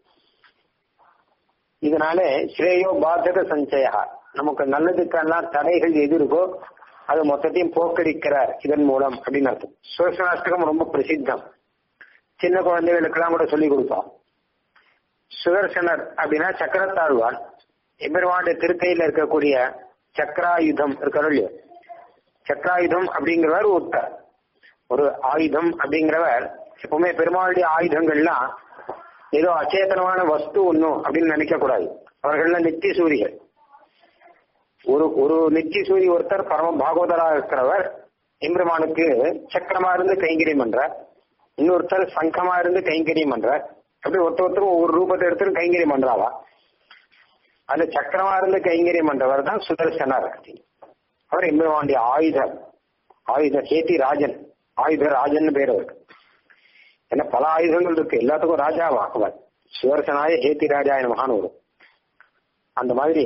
இதனால ஸ்ரேயோ பாதக சஞ்சய நமக்கு நல்லதுக்கெல்லாம் தடைகள் எது இருக்கோ அது மொத்தத்தையும் போக்கடிக்கிறார் இதன் மூலம் அப்படின்னு அர்த்தம் சுதர்சனாஷ்டகம் ரொம்ப பிரசித்தம் சின்ன குழந்தைகளுக்கெல்லாம் கூட சொல்லி கொடுத்தோம் சுதர்சனர் அப்படின்னா சக்கரத்தாழ்வான் எம்பெருமானுடைய திருக்கையில இருக்கக்கூடிய சக்கராயுதம் இருக்கிறோம் இல்லையோ சக்கராயுதம் அப்படிங்கிறவர் ஒருத்தர் ஒரு ஆயுதம் அப்படிங்கிறவர் எப்பவுமே பெருமாளுடைய ஆயுதங்கள்லாம் ஏதோ அச்சேதனமான வஸ்து ஒண்ணும் அப்படின்னு நினைக்க கூடாது அவர்கள்லாம் நித்திய சூரிகள் ஒரு ஒரு நித்திய சூரி ஒருத்தர் பரம பாகவதரா இருக்கிறவர் எம்பெருமானுக்கு சக்கரமா இருந்து கைங்கரியம் பண்றார் இன்னொருத்தர் சங்கமா இருந்து கைங்கரியம் பண்றார் அப்படி ஒருத்தர் ஒருத்தரும் ஒவ்வொரு ரூபத்தை எடுத்து கைங்கரியம் பண்றாவா அந்த சக்கரமா இருந்து கைங்கரியம் பண்றவர் தான் சுதர்சனர் அவர் எம்பெருமானுடைய ஆயுதம் ஆயுத சேத்தி ராஜன் ஆயுத ராஜன் பேர் அவருக்கு ஏன்னா பல ஆயுதங்கள் இருக்கு எல்லாத்துக்கும் ராஜாவா அவர் சுதர்சனாய ஹேத்தி ராஜாய மகான் வரும் அந்த மாதிரி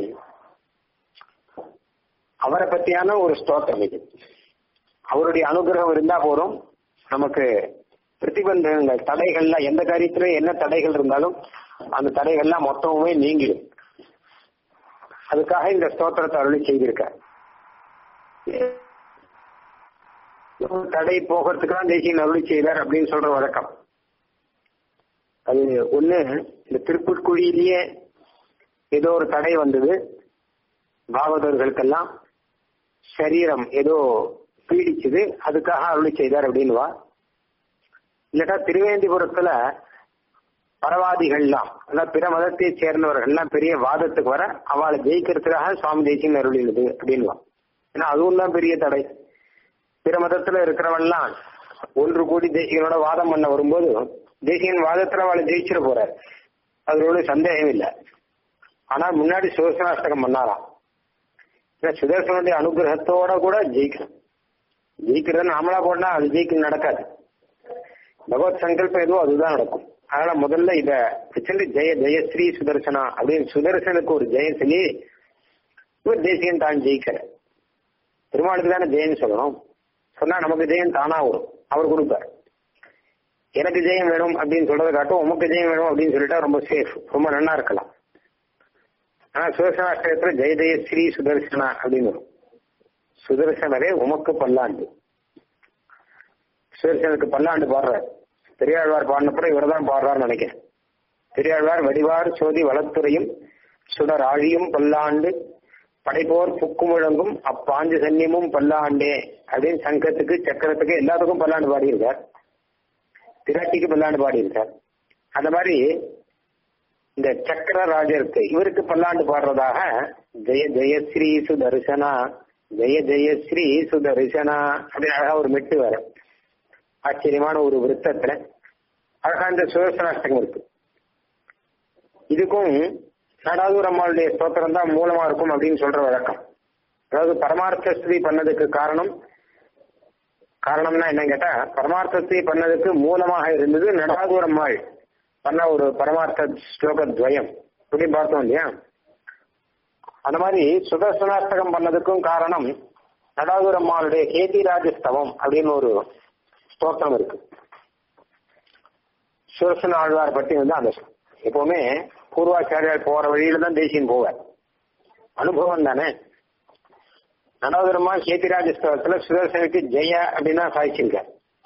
அவரை பத்தியான ஒரு ஸ்தோத்திரம் இது அவருடைய அனுகிரகம் இருந்தா போதும் நமக்கு பிரதிபந்தங்கள் தடைகள்லாம் எந்த காரியத்திலும் என்ன தடைகள் இருந்தாலும் அந்த தடைகள்லாம் மொத்தமுமே நீங்கிடும் அதுக்காக இந்த ஸ்தோத்திரத்தை அருளி செய்திருக்க தடை போகிறதுக்கெல்லாம் தேசியன் அருளி செய்தார் அப்படின்னு சொல்ற வழக்கம் அது ஒண்ணு இந்த திருப்புட்குழியிலேயே ஏதோ ஒரு தடை வந்தது பாகவதர்களுக்கெல்லாம் சரீரம் ஏதோ பீடிச்சுது அதுக்காக அருளி செய்தார் அப்படின்வா இல்லட்டா திருவேந்திபுரத்துல பரவாதிகள்லாம் அதாவது பிற மதத்தை சேர்ந்தவர்கள்லாம் பெரிய வாதத்துக்கு வர அவளை ஜெயிக்கிறதுக்காக சுவாமி தேசியம் அருளினது அப்படின்வான் ஏன்னா அதுவும் தான் பெரிய தடை பிற மதத்துல இருக்கிறவன்லாம் ஒன்று கூடி தேசிகனோட வாதம் பண்ண வரும்போது தேசிகன் வாதத்துல அவளை ஜெயிச்சிட போறாரு அதோட சந்தேகம் இல்லை ஆனா முன்னாடி சுதர்சனாஷ்டகம் பண்ணாராம் ஏன்னா சுதர்சனுடைய அனுகிரகத்தோட கூட ஜெயிக்கணும் ஜெயிக்கிறது நாமளா போனா அது ஜெயிக்க நடக்காது பகவத் சங்கல்பம் எதுவோ அதுதான் நடக்கும் அதனால முதல்ல இத வச்சுட்டு ஜெய ஜெயஸ்ரீ சுதர்சனா அப்படின்னு சுதர்சனுக்கு ஒரு ஜெயம் சொல்லி இவர் தேசியன் தான் ஜெயிக்கிற பெருமாளுக்கு தானே ஜெயம் சொல்லணும் சொன்னா நமக்கு ஜெயம் தானா வரும் அவர் கொடுப்பார் எனக்கு ஜெயம் வேணும் அப்படின்னு சொல்றதை காட்டும் உமக்கு ஜெயம் வேணும் அப்படின்னு சொல்லிட்டா ரொம்ப சேஃப் ரொம்ப நல்லா இருக்கலாம் ஆனா சுதர்சனாஷ்டகத்துல ஜெய ஜெயஸ்ரீ சுதர்சனா அப்படின்னு வரும் சுதர்சனரே உமக்கு பல்லாண்டு சுதர்சனுக்கு பல்லாண்டு பாடுறார் பெரியாழ்வார் பாடினப்புறம் இவர் தான் பாடுறாருன்னு நினைக்கிறேன் பெரியாழ்வார் வடிவார் சோதி வளத்துறையும் சுடர் ஆழியும் பல்லாண்டு படைப்போர் புக்கு முழங்கும் அப்பாஞ்சு சன்னியமும் பல்லாண்டே அப்படின்னு சங்கத்துக்கு சக்கரத்துக்கு எல்லாத்துக்கும் பல்லாண்டு பாடியிருக்கார் திராட்டிக்கு பல்லாண்டு பாடியிருக்கார் அந்த மாதிரி இந்த சக்கர ராஜருக்கு இவருக்கு பல்லாண்டு பாடுறதாக ஜெய ஜெயஸ்ரீ சுதர்சனா ஜெய ஜெயஸ்ரீ சுதர்சனா அப்படின்னு அழகா ஒரு மெட்டு வர ஆச்சரியமான ஒரு விருத்தத்துல அழகா இந்த சுதர்சனாஷ்டகம் இருக்கு இதுக்கும் நடாதூர் அம்மாளுடைய ஸ்தோத்திரம் தான் மூலமா இருக்கும் அப்படின்னு சொல்ற வழக்கம் அதாவது பரமார்த்த ஸ்திதி பண்ணதுக்கு காரணம் காரணம்னா என்னன்னு கேட்டா பரமார்த்தத்தை பண்ணதுக்கு மூலமாக இருந்தது நடாதூரம்மாள் பண்ண ஒரு பரமார்த்த ஸ்லோக துவயம் இப்படி பார்த்தோம் இல்லையா அந்த மாதிரி சுதர்சனாஷ்டகம் பண்ணதுக்கும் காரணம் நடாதுரம்மாளுடைய கேதிராஜஸ்தவம் அப்படின்னு ஒரு ஸ்தோத்திரம் இருக்கு சுதர்சன ஆழ்வார் பற்றி வந்து அந்த எப்பவுமே பூர்வாச்சாரியார் போற வழியில தான் தேசியன் போவார் அனுபவம் தானே நடாதுரமா கேதிராஜஸ்தவத்துல சுதர்சனுக்கு ஜெய அப்படின்னா சாதிச்சிருக்கார்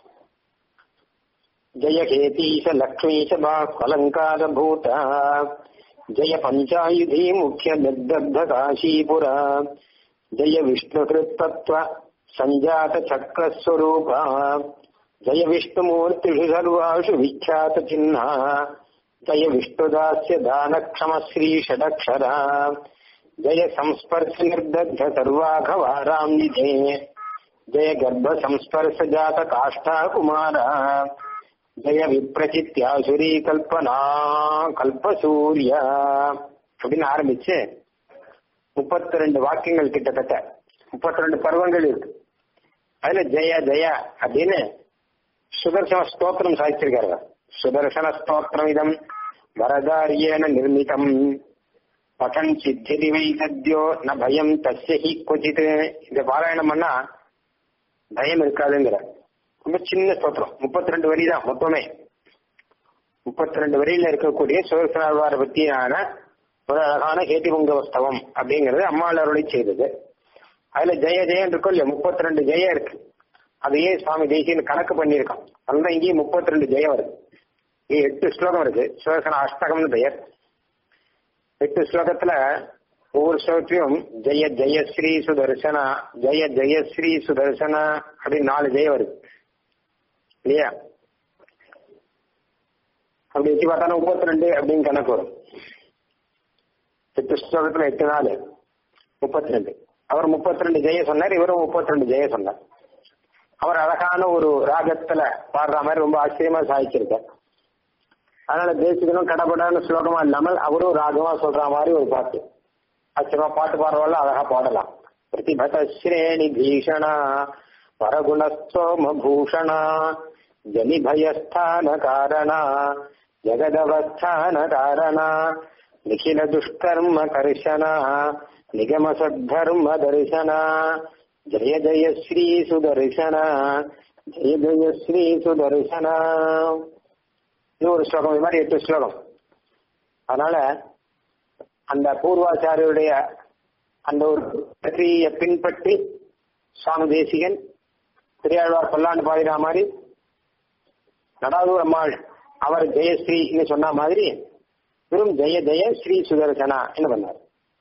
ஜெய கேதீச லக்ஷ்மீச பாலங்கார பூத ஜெய பஞ்சாயுதி முக்கிய நிர்தப்த காஷீபுர ஜெய விஷ்ணுகிருத்தத்வ சஞ்சாத சக்கரஸ்வரூப ஜெய விஷ்ணுமூர்த்திஷு சர்வாஷு விख्यात சின்ன ஜெய விஷ்ணுதாஸ்ய தானக்ஷம ஸ்ரீ ஷடக்ஷர ஜெய சம்ஸ்பர்ஷ நிர்தக்த சர்வாகவாராம் நிதே ஜெய கர்ப்ப சம்ஸ்பர்ஷ ஜாத காஷ்டா குமார ஜெய விப்ரசித்யாசுரி கல்பனா கல்பசூரிய அப்படின்னு ஆரம்பிச்சு முப்பத்தி ரெண்டு வாக்கியங்கள் கிட்டத்தட்ட முப்பத்தி ரெண்டு பருவங்கள் இருக்கு அதுல ஜெய ஜெய அப்படின்னு சுதர்சன ஸ்தோத்திரம் சாதிச்சிருக்காரு சுதர்சன ஸ்தோத்திரம் இதம் வரதாரியேன நிர்மிதம் பகன் சித்திரி வை சத்யோ ந பயம் தஸ்ய ஹி கொச்சித் இந்த பாராயணம் பண்ணா பயம் இருக்காதுங்கிற ரொம்ப சின்ன ஸ்தோத்திரம் முப்பத்தி ரெண்டு வரி தான் மொத்தமே முப்பத்தி ரெண்டு வரியில இருக்கக்கூடிய சுதர்சனாழ்வாரை பத்தியான ஒரு அழகான கேட்டிபுங்கவஸ்தவம் அப்படிங்கிறது அம்மாள் அருளை செய்தது அதுல ஜெய ஜெயன் இருக்கும் இல்லையா முப்பத்தி ரெண்டு ஜெயம் இருக்கு அதையே சுவாமி தேசியன் கணக்கு பண்ணியிருக்கான் அதுதான் இங்கேயும் முப்பத்தி ரெண்டு ஜெயம் வருது இங்கே எட்டு ஸ்லோகம் இருக்கு சுதர்சன அஷ்டகம்னு பெயர் எட்டு ஸ்லோகத்துல ஒவ்வொரு ஸ்லோகத்திலையும் ஜெய ஜெயஸ்ரீ சுதர்சனா ஜெய ஜெயஸ்ரீ சுதர்சனா அப்படின்னு நாலு ஜெயம் வருது இல்லையா அப்படி வச்சு பார்த்தா முப்பத்தி ரெண்டு அப்படின்னு கணக்கு வரும் எட்டு ஸ்லோகத்துல எட்டு நாள் முப்பத்தி ரெண்டு அவர் முப்பத்தி ரெண்டு ஜெய சொன்னார் இவரும் முப்பத்தி ரெண்டு ஜெய சொன்னார் அவர் அழகான ஒரு ராகத்துல பாடுற மாதிரி ரொம்ப ஆச்சரியமா சாதிச்சிருக்கார் அதனால தேசிகனும் கடப்படான ஸ்லோகமா இல்லாமல் அவரும் ராகமா சொல்ற மாதிரி ஒரு பாட்டு ஆச்சரியமா பாட்டு பாடுறவாள் அழகா பாடலாம் பிரதிபத ஸ்ரேணி பீஷணா பரகுணஸ்தோம பூஷணா ஜலிபயஸ்தான காரணா ஜகதவஸ்தான காரணா நிಖಿಲ ದುಷ್ಕರ್ಮ ಕರ್ಶನ ನಿಗಮ ಸದ್ಧರ್ಮ ದರ್ಶನ ಜಯ ಜಯ ಶ್ರೀ ಸುದರ್ಶನ ஜெய ஜெய ஸ்ரீ சுதர்சனா இது ஒரு ஸ்லோகம் இது மாதிரி எட்டு ஸ்லோகம் அதனால அந்த பூர்வாச்சாரியருடைய அந்த ஒரு வெற்றியை பின்பற்றி சுவாமி தேசிகன் பெரியாழ்வார் பல்லாண்டு பாடின மாதிரி நடாதூர் அம்மாள் அவர் ஜெயஸ்ரீன்னு சொன்ன மாதிரி வெறும் ஜெய ஜெய ஸ்ரீ சுதர்சனா என்ன பண்ணார்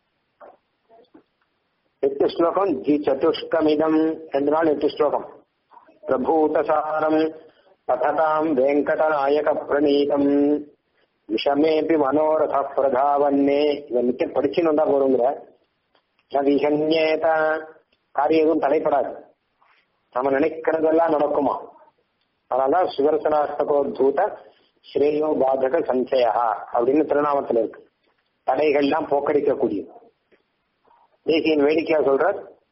எட்டு ஸ்லோகம் ஜி சதுஷ்கமிதம் ரெண்டு நாள் எட்டு ஸ்லோகம் பிரபூதசாரம் பததாம் வெங்கடநாயக பிரணீதம் விஷமேபி மனோரத பிரதாவன்னே இதை நிச்சயம் படிச்சுன்னு வந்தா போறோங்கிற விஷன்யேத காரியம் எதுவும் தலைப்படாது நம்ம நினைக்கிறதெல்லாம் நடக்குமா அதனாலதான் சுதர்சனாஸ்தகோத்தூத ஸ்ரேயோ பாதக சஞ்சயா அப்படின்னு திருநாமத்தில் இருக்கு தடைகள்லாம் போக்கடிக்கக்கூடிய தேசியன் வேடிக்கையா சொல்ற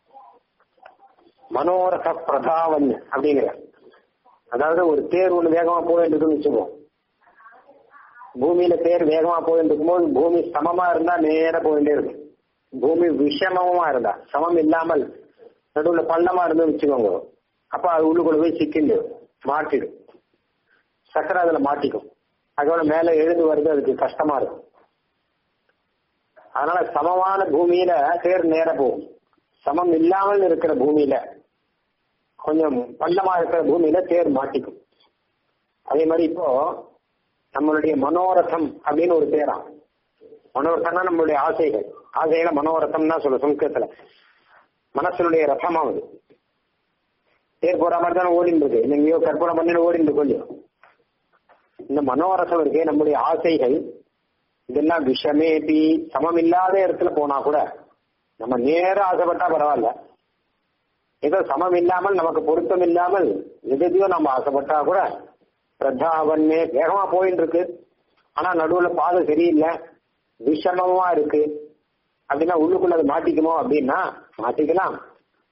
மனோரக பிரதாவன் அப்படிங்கிற அதாவது ஒரு தேர் ஒண்ணு வேகமா போயிட்டு இருக்குன்னு வச்சுக்கோம் பூமியில தேர் வேகமா போயிட்டு இருக்கும்போது பூமி சமமா இருந்தா நேர போயிட்டே இருக்கும் பூமி விஷமமா இருந்தா சமம் இல்லாமல் நடுவுல பள்ளமா இருந்து வச்சுக்கோங்க அப்ப அது உள்ளுக்குள்ள போய் சிக்கிண்டு மாட்டிடும் சக்கரை அதுல மாட்டிக்கும் அதோட மேல எழுந்து வருது அதுக்கு கஷ்டமா இருக்கும் அதனால சமமான பூமியில தேர் நேர போகும் சமம் இல்லாமல் இருக்கிற பூமியில கொஞ்சம் பள்ளமா இருக்கிற பூமியில தேர் மாட்டிக்கும் அதே மாதிரி இப்போ நம்மளுடைய மனோரதம் அப்படின்னு ஒரு தேரா மனோரதம்னா நம்மளுடைய ஆசைகள் ஆசைகளை மனோரதம் தான் சொல்ல சம்ஸ்கிருதத்துல மனசனுடைய ரதமாவது தேர் போற மாதிரி தானே ஓடிட்டு இருக்கு எங்கேயோ கற்பனை பண்ணிட்டு ஓடிட்டு கொஞ்சம் இந்த மனோரசம் இருக்கே நம்முடைய ஆசைகள் இதெல்லாம் விஷமேபி சமம் இல்லாத இடத்துல போனா கூட நம்ம நேர ஆசைப்பட்டா பரவாயில்ல ஏதோ சமம் இல்லாமல் நமக்கு பொருத்தம் இல்லாமல் எதையோ நம்ம ஆசைப்பட்டா கூட பிரதாவன்னே வேகமா போயிட்டு இருக்கு ஆனா நடுவுல பாதை சரியில்லை விஷமமா இருக்கு அப்படின்னா உள்ளுக்குள்ள அது மாட்டிக்குமோ அப்படின்னா மாட்டிக்கலாம்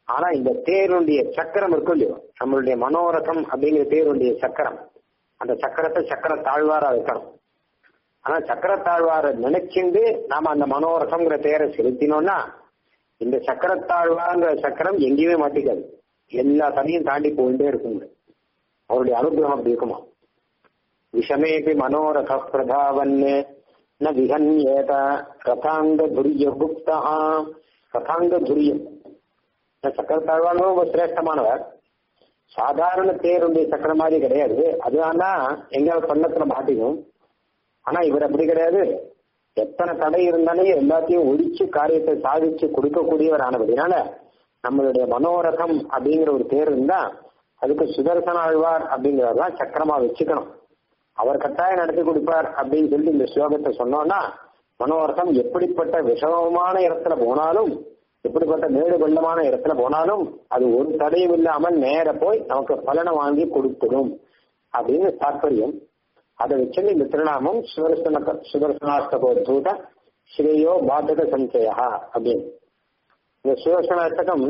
ஆனா இந்த தேருடைய சக்கரம் இருக்கும் இல்லையோ நம்மளுடைய மனோரதம் அப்படிங்கிற தேருடைய சக்கரம் அந்த சக்கரத்தை சக்கர தாழ்வாரா வைக்கணும் ஆனா சக்கர தாழ்வார நினைச்சுண்டு நாம அந்த மனோரதம்ங்கிற தேரை செலுத்தினோம்னா இந்த சக்கரத்தாழ்வாங்கிற சக்கரம் எங்கேயுமே மாட்டிக்காது எல்லா தடையும் தாண்டி போயிட்டே இருக்குங்க அவருடைய அனுகிரகம் அப்படி இருக்குமா விஷமேபி மனோரத பிரபாவன்னு ந விகன்யேத ரதாங்க துரிய குப்தா ரதாங்க துரியம் சக்கரத்தாழ்வானும் ரொம்ப சிரேஷ்டமானவர் சாதாரண தேருடைய சக்கரம் மாதிரி கிடையாது அது ஆனா எங்கேயாவது பள்ளத்துல மாட்டிக்கும் ஆனா இவர் அப்படி கிடையாது எத்தனை தடை இருந்தாலும் எல்லாத்தையும் ஒழிச்சு காரியத்தை சாதிச்சு கொடுக்கக்கூடியவர் ஆனபடினால நம்மளுடைய மனோரதம் அப்படிங்கிற ஒரு பேர் இருந்தா அதுக்கு சுதர்சன ஆழ்வார் அப்படிங்கிறவர் தான் சக்கரமா வச்சுக்கணும் அவர் கட்டாயம் நடத்தி கொடுப்பார் அப்படின்னு சொல்லி இந்த ஸ்லோகத்தை சொன்னோம்னா மனோரதம் எப்படிப்பட்ட விஷமமான இடத்துல போனாலும் எப்படிப்பட்ட மேடு வெள்ளமான இடத்துல போனாலும் அது ஒரு தடையும் இல்லாமல் நேர போய் நமக்கு பலனை வாங்கி கொடுத்துடும் அப்படின்னு தாற்பயம் அதை வச்சு இந்த திருநாமம் சுதர்சன சுதர்சனாஷ்டகோத்பூத ஸ்ரேயோ பாதக சஞ்சயா அப்படின்னு இந்த சுதர்சனாஷ்டகம்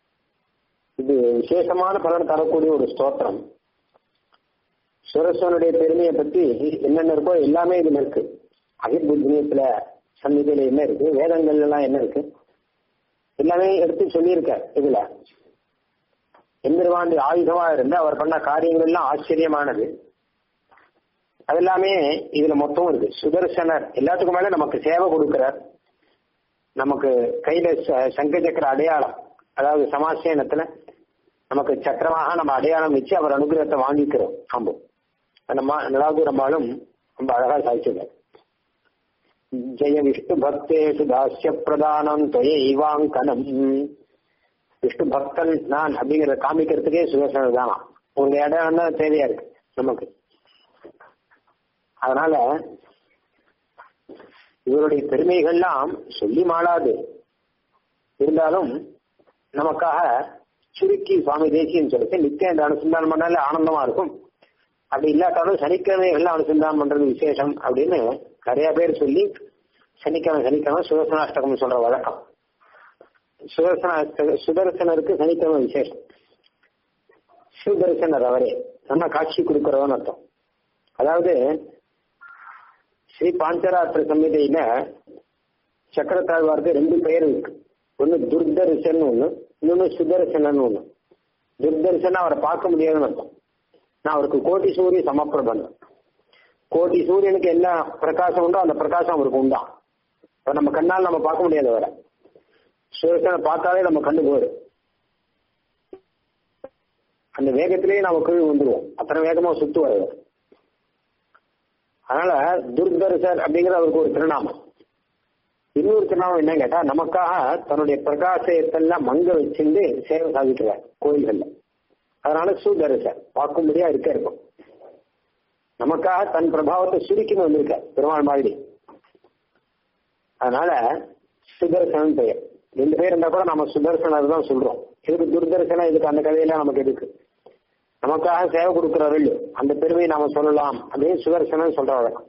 இது விசேஷமான பலன் தரக்கூடிய ஒரு ஸ்தோத்திரம் சுரஸ்வனுடைய பெருமையை பத்தி என்னென்ன இருக்கோ எல்லாமே இதுல இருக்கு அகிர்புத்தியத்துல சந்நிதியில என்ன இருக்கு வேதங்கள்ல எல்லாம் என்ன இருக்கு எல்லாமே எடுத்து சொல்லியிருக்க இதுல எந்திரவாண்டி ஆயுதமா இருந்து அவர் பண்ண காரியங்கள்லாம் ஆச்சரியமானது அது எல்லாமே இதுல மொத்தம் இருக்கு சுதர்சனர் எல்லாத்துக்கும் மேல நமக்கு சேவை கொடுக்கிறார் நமக்கு கையில சங்க சக்கர அடையாளம் அதாவது சமாசேனத்துல நமக்கு சக்கரமாக நம்ம அடையாளம் வச்சு அவர் அனுகிரகத்தை வாங்கிக்கிறோம் ஆம்பு நம்ம நலாதுரம்பாலும் ரொம்ப அழகா சாதிச்சிருக்கார் ஜெய விஷ்ணு பக்தேஷு தாசிய பிரதானம் தொயைவாங்கனம் விஷ்ணு பக்தன் நான் அப்படிங்கறத காமிக்கிறதுக்கே சுதர்சனர் தானா உங்க இடம் தான் தேவையா இருக்கு நமக்கு அதனால இவருடைய பெருமைகள்லாம் சொல்லி மாளாது இருந்தாலும் நமக்காக சுருக்கி சுவாமி தேசியம் சொல்லிட்டு நித்தியம் இந்த அனுசந்தானம் பண்ணாலே ஆனந்தமா இருக்கும் அப்படி இல்லாட்டாலும் சனிக்கிழமைகள்லாம் அனுசந்தானம் பண்றது விசேஷம் அப்படின்னு நிறைய பேர் சொல்லி சனிக்கிழமை சனிக்கிழமை சுதர்சனாஷ்டகம் சொல்ற வழக்கம் சுதர்சன சுதர்சனருக்கு சனிக்கிழமை விசேஷம் சுதர்சனர் அவரே நம்ம காட்சி கொடுக்கிறவன் அர்த்தம் அதாவது ஸ்ரீ பாஞ்சராத்திர சம்ஹிதையில சக்கரத்தாழ்வாருக்கு ரெண்டு பெயர் இருக்கு ஒன்னு துர்தர்சன் ஒண்ணு இன்னொன்னு சுதர்சனன் ஒண்ணு துர்தர்சன் அவரை பார்க்க முடியாதுன்னு அர்த்தம் நான் அவருக்கு கோட்டி சூரிய சமப்பிரபன் கோட்டி சூரியனுக்கு என்ன பிரகாசம் உண்டோ அந்த பிரகாசம் அவருக்கு உண்டா இப்ப நம்ம கண்ணால் நம்ம பார்க்க முடியாது அவரை சுதர்சனை பார்த்தாலே நம்ம கண்ணு போயிடும் அந்த வேகத்திலேயே நம்ம கீழ் வந்துருவோம் அத்தனை வேகமா சுத்துவார் அவர் அதனால துர்தர்சர் அப்படிங்கிற அவருக்கு ஒரு திருநாமம் இன்னொரு திருநாமம் என்ன கேட்டா நமக்காக தன்னுடைய பிரகாசத்தெல்லாம் மங்க வச்சிருந்து சேவை சாதிக்கிறார் கோயில்கள்ல அதனால சுதர்சர் பார்க்கும்படியா இருக்க இருக்கும் நமக்காக தன் பிரபாவத்தை சுருக்கின்னு வந்திருக்க பெருமாள் மாதிரி அதனால சுதர்சனன் பெயர் ரெண்டு பேர் இருந்தா கூட நம்ம சுதர்சனர் தான் சொல்றோம் இதுக்கு துர்தர்சனம் இதுக்கு அந்த கதையெல்லாம் நமக்கு எதுக்கு நமக்காக சேவை கொடுக்கிறாரு இல்லையோ அந்த பெருமையை நாம சொல்லலாம் அப்படின்னு சுதர்சனம் சொல்ற வழக்கம்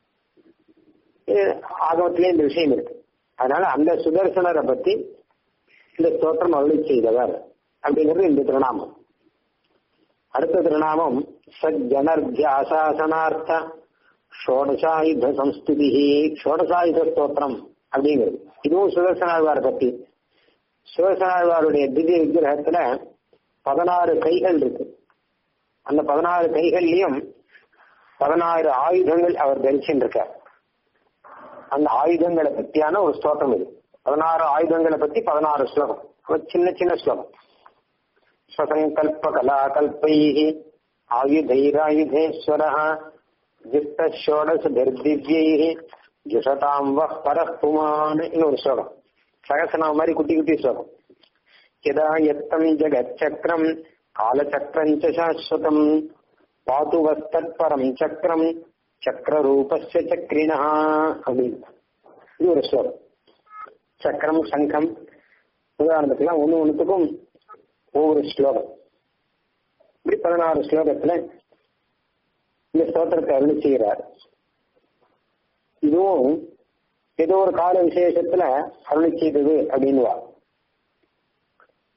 ஆகமத்திலே இந்த விஷயம் இருக்கு அதனால அந்த சுதர்சனரை பத்தி இந்த ஸ்தோத்திரம் அருளி செய்தவர் அப்படிங்கிறது இந்த திருநாமம் அடுத்த திருநாமம் சஜ்ஜனர்ஜாசாசனார்த்த ஷோடசாயுத சம்ஸ்துதி ஷோடசாயுத ஸ்தோத்திரம் அப்படிங்கிறது இதுவும் சுதர்சனாழ்வார் பத்தி சுதர்சனாழ்வாருடைய திவ்ய விக்கிரகத்துல பதினாறு கைகள் இருக்கு அந்த பதினாறு கைகள்லயும் பதினாறு ஆயுதங்கள் அவர் தரிச்சுருக்கார் அந்த ஆயுதங்களை பத்தியான ஒரு ஸ்லோகம் இது பதினாறு ஆயுதங்களை பத்தி பதினாறு ஸ்லோகம் சின்ன சின்ன ஸ்லோகம் ஸ்வசங்கல்ப கலா கல்பை ஆயுதைராயுதேஸ்வர ஜிஷ்ட ஷோடச திவ்யை ஜுஷதாம் வ பரப்புமான் இன்னொரு ஸ்லோகம் சகசனாம மாதிரி குட்டி குட்டி ஸ்லோகம் यदा यत्तं जगच्चक्रम् कालचक्रम् च शाश्वतम् पातु वस्तत्परम् चक्रम् சக்கரரூபஸ்ய சக்ரினா அப்படின்னு இது ஒரு ஸ்லோகம் சக்கரம் சங்கம் உதாரணத்துக்குலாம் ஒன்று ஒன்றுத்துக்கும் ஒவ்வொரு ஸ்லோகம் இப்படி பதினாறு ஸ்லோகத்துல இந்த ஸ்தோத்திரத்தை அருளி செய்கிறார் இதுவும் ஏதோ ஒரு கால விசேஷத்துல அருளி செய்தது அப்படின்னுவா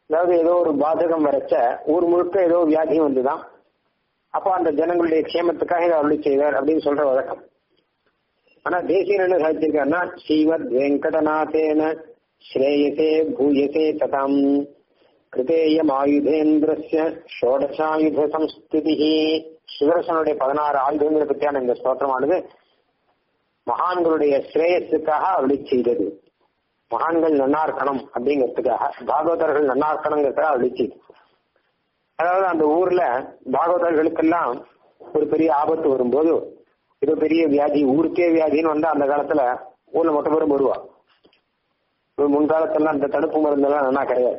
அதாவது ஏதோ ஒரு பாதகம் வரைச்ச ஊர் முழுக்க ஏதோ வியாதியும் வந்துதான் அப்போ அந்த ஜனங்களுடைய க்ஷேமத்துக்காக இதை அருளி செய்வார் அப்படின்னு சொல்ற வழக்கம் ஆனா தேசியன் என்ன சாதிச்சிருக்காருன்னா ஸ்ரீவத் வெங்கடநாதேன ஸ்ரேயசே பூயசே ததாம் கிருதேயம் ஆயுதேந்திரஸ்ய ஷோடசாயுத சம்ஸ்திதி சுதர்சனுடைய பதினாறு ஆயுதங்களை பற்றியான இந்த ஸ்தோத்திரமானது மகான்களுடைய ஸ்ரேயஸுக்காக அருளி செய்தது மகான்கள் நன்னா இருக்கணும் அப்படிங்கிறதுக்காக பாகவதர்கள் நன்னா இருக்கணுங்கிறதுக்காக அருளி செய்து அதாவது அந்த ஊர்ல பாகவதர்களுக்கெல்லாம் ஒரு பெரிய ஆபத்து வரும்போது இது பெரிய வியாதி ஊருக்கே வியாதின்னு வந்தா அந்த காலத்துல ஊர்ல மொத்த பேரும் வருவா முன்காலத்தெல்லாம் இந்த தடுப்பு மருந்தெல்லாம் நல்லா கிடையாது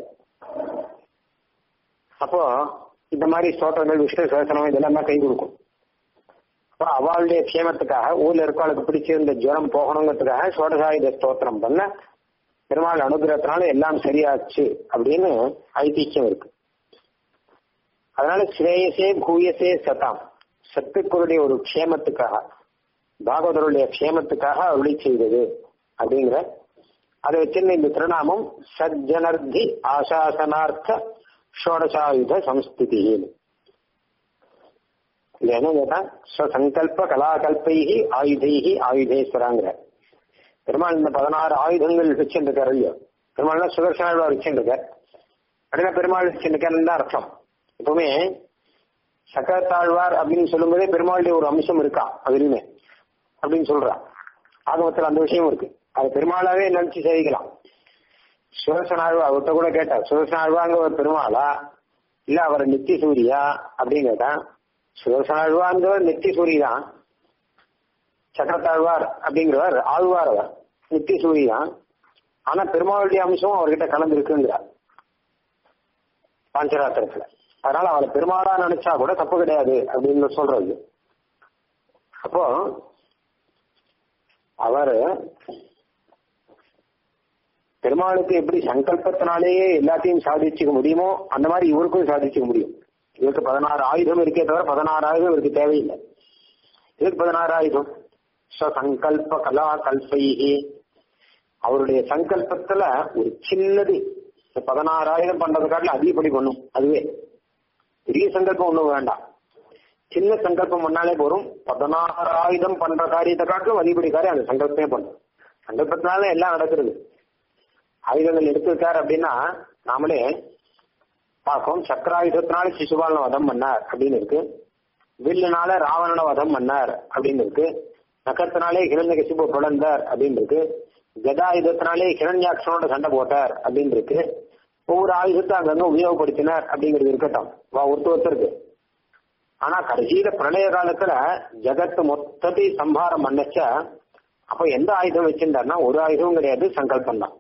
அப்போ இந்த மாதிரி ஸ்தோத்திரங்கள் விஷ்ணு சேசனம் இதெல்லாம் தான் கை கொடுக்கும் அப்போ அவளுடைய க்ஷேமத்துக்காக ஊர்ல இருக்கவளுக்கு பிடிச்சிருந்த ஜுரம் போகணுங்கிறதுக்காக சோடசாயுத ஸ்தோத்திரம் பண்ண பெருமாள் அனுகிரகத்தினால எல்லாம் சரியாச்சு அப்படின்னு ஐதிஹ்யம் இருக்கு அதனால ஸ்ரேயசே பூயசே சதாம் சத்துக்களுடைய ஒரு க்ஷேமத்துக்காக பாகவதருடைய க்ஷேமத்துக்காக அருளி செய்தது அப்படிங்கிற அதை வச்சிருந்த இந்த திருநாமம் சஜ்ஜனர்த்தி ஆசாசனார்த்த ஷோடசாயுத சம்ஸ்திதி இது என்ன கேட்டா ஸ்வசங்கல்ப கலாகல்பைகி ஆயுதைகி ஆயுதேஸ்வராங்கிற பெருமாள் இந்த பதினாறு ஆயுதங்கள் வச்சிருக்காரு இல்லையோ பெருமாள் சுதர்சனாழ்வார் வச்சிருக்கார் அப்படின்னா பெருமாள் வச்சிருக்காருன்னு தான் அர்த்தம் எப்பவுமே சக்கரத்தாழ்வார் அப்படின்னு சொல்லும்போதே பெருமாளுடைய ஒரு அம்சம் இருக்கா அதுலயுமே அப்படின்னு சொல்றான் ஆகமத்தில் அந்த விஷயம் இருக்கு அது பெருமாளாவே நினைச்சு சேவிக்கலாம் சுதர்சனாழ்வா அவர்கிட்ட கூட கேட்டார் சுதர்சனாழ்வாங்க ஒரு பெருமாளா இல்ல அவர் நித்திய சூரியா அப்படின்னு கேட்டான் சுதர்சனாழ்வாங்கிறவர் நித்திய சூரிய தான் சக்கரத்தாழ்வார் அப்படிங்கிறவர் ஆழ்வார் அவர் நித்திய சூரிய தான் ஆனா பெருமாளுடைய அம்சம் அவர்கிட்ட கலந்து இருக்குங்கிறார் பாஞ்சராத்திரத்துல அதனால அவளை பெருமாளா நினைச்சா கூட தப்பு கிடையாது அப்படின்னு சொல்றது அப்போ அவர் பெருமாளுக்கு எப்படி சங்கல்பத்தினாலேயே எல்லாத்தையும் சாதிச்சுக்க முடியுமோ அந்த மாதிரி இவருக்கும் சாதிச்சுக்க முடியும் இவருக்கு பதினாறு ஆயுதம் இருக்கே தவிர பதினாறு ஆயுதம் இவருக்கு தேவையில்லை இதுக்கு பதினாறு ஆயுதம் சங்கல்ப கலா கல்பைகி அவருடைய சங்கல்பத்துல ஒரு சின்னது பதினாறு ஆயுதம் பண்றது காட்டில அதிகப்படி பண்ணும் அதுவே பெரிய சங்கல்பம் ஒண்ணும் வேண்டாம் சின்ன சங்கல்பம் பண்ணாலே போதும் பதினாறு ஆயுதம் பண்ற காரியத்தை காட்டிலும் அதிகப்படி காரியம் அந்த சங்கல்பமே பண்ணும் சங்கல்பத்தினால எல்லாம் நடக்கிறது ஆயுதங்கள் எடுத்திருக்காரு அப்படின்னா நாமளே பார்ப்போம் சக்கராயுதத்தினால சிசுபாலன வதம் பண்ணார் அப்படின்னு இருக்கு வில்லுனால ராவணன வதம் பண்ணார் அப்படின்னு இருக்கு நக்கத்தினாலே கிரண்ய கசிப்பு பிளந்தார் அப்படின்னு இருக்கு கதாயுதத்தினாலே கிரண்யாட்சனோட சண்டை போட்டார் அப்படின்னு இருக்கு ஒவ்வொரு ஆயுதத்தை அங்கங்க உபயோகப்படுத்தினார் அப்படிங்கிறது இருக்கட்டும் வா ஒருத்தர் ஒருத்தருக்கு ஆனா கடைசியில பிரளய காலத்துல ஜகத்து மொத்தத்தையும் சம்ஹாரம் பண்ணச்சா அப்ப எந்த ஆயுதம் வச்சிருந்தாருன்னா ஒரு ஆயுதமும் கிடையாது சங்கல்பம் தான்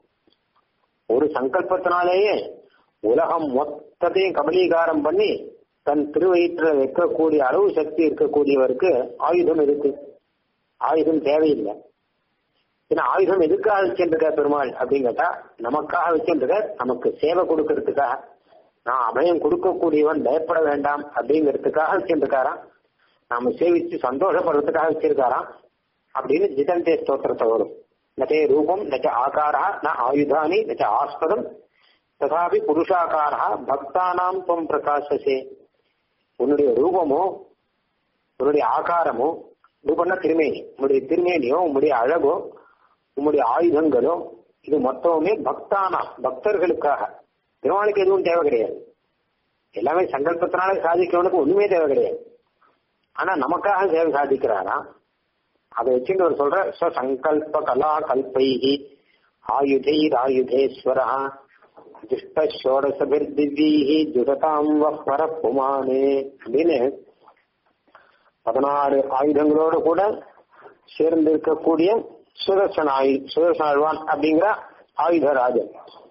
ஒரு சங்கல்பத்தினாலேயே உலகம் மொத்தத்தையும் கபலீகாரம் பண்ணி தன் திருவயிற்றுல வைக்கக்கூடிய அளவு சக்தி இருக்கக்கூடியவருக்கு ஆயுதம் இருக்கு ஆயுதம் தேவையில்லை ஏன்னா ஆயுதம் எதுக்காக வச்சிருக்க பெருமாள் அப்படின்னு கேட்டா நமக்காக வச்சிருக்க நமக்கு சேவை கொடுக்கறதுக்காக நான் அபயம் கொடுக்கக்கூடியவன் பயப்பட வேண்டாம் அப்படிங்கிறதுக்காக வச்சிருக்காராம் நாம சேவிச்சு சந்தோஷப்படுறதுக்காக வச்சிருக்காராம் அப்படின்னு ஜிதந்தே ஸ்தோத்திரத்தை வரும் நச்சே ரூபம் நச்ச ஆகாரா ந ஆயுதானி நச்ச ஆஸ்பதம் ததாபி புருஷாகாரா பக்தானாம் துவம் பிரகாசசே உன்னுடைய ரூபமோ உன்னுடைய ஆகாரமோ ரூபம்னா திருமேனி உன்னுடைய திருமேனியோ உன்னுடைய அழகோ உன்னுடைய ஆயுதங்களோ இது மொத்தமுமே பக்தானா பக்தர்களுக்காக திருவாளுக்கு எதுவும் தேவை கிடையாது எல்லாமே சங்கல்பத்தினால சாதிக்கிறவனுக்கு ஒண்ணுமே தேவை கிடையாது ஆனா நமக்காக சேவை சாதிக்கிறாரா அதை வச்சுட்டு அவர் சொல்ற சங்கல்ப கலா கல்பைகி ஆயுதைர் ஆயுதேஸ்வரா துஷ்ட ஷோடசபிர் திவ்யீகி துரதாம் வர புமானே அப்படின்னு பதினாறு ஆயுதங்களோடு கூட சேர்ந்து இருக்கக்கூடிய சுதர்சன ஆயு சுதர்சனாழ்வான் அப்படிங்கிற ஆயுதராஜன்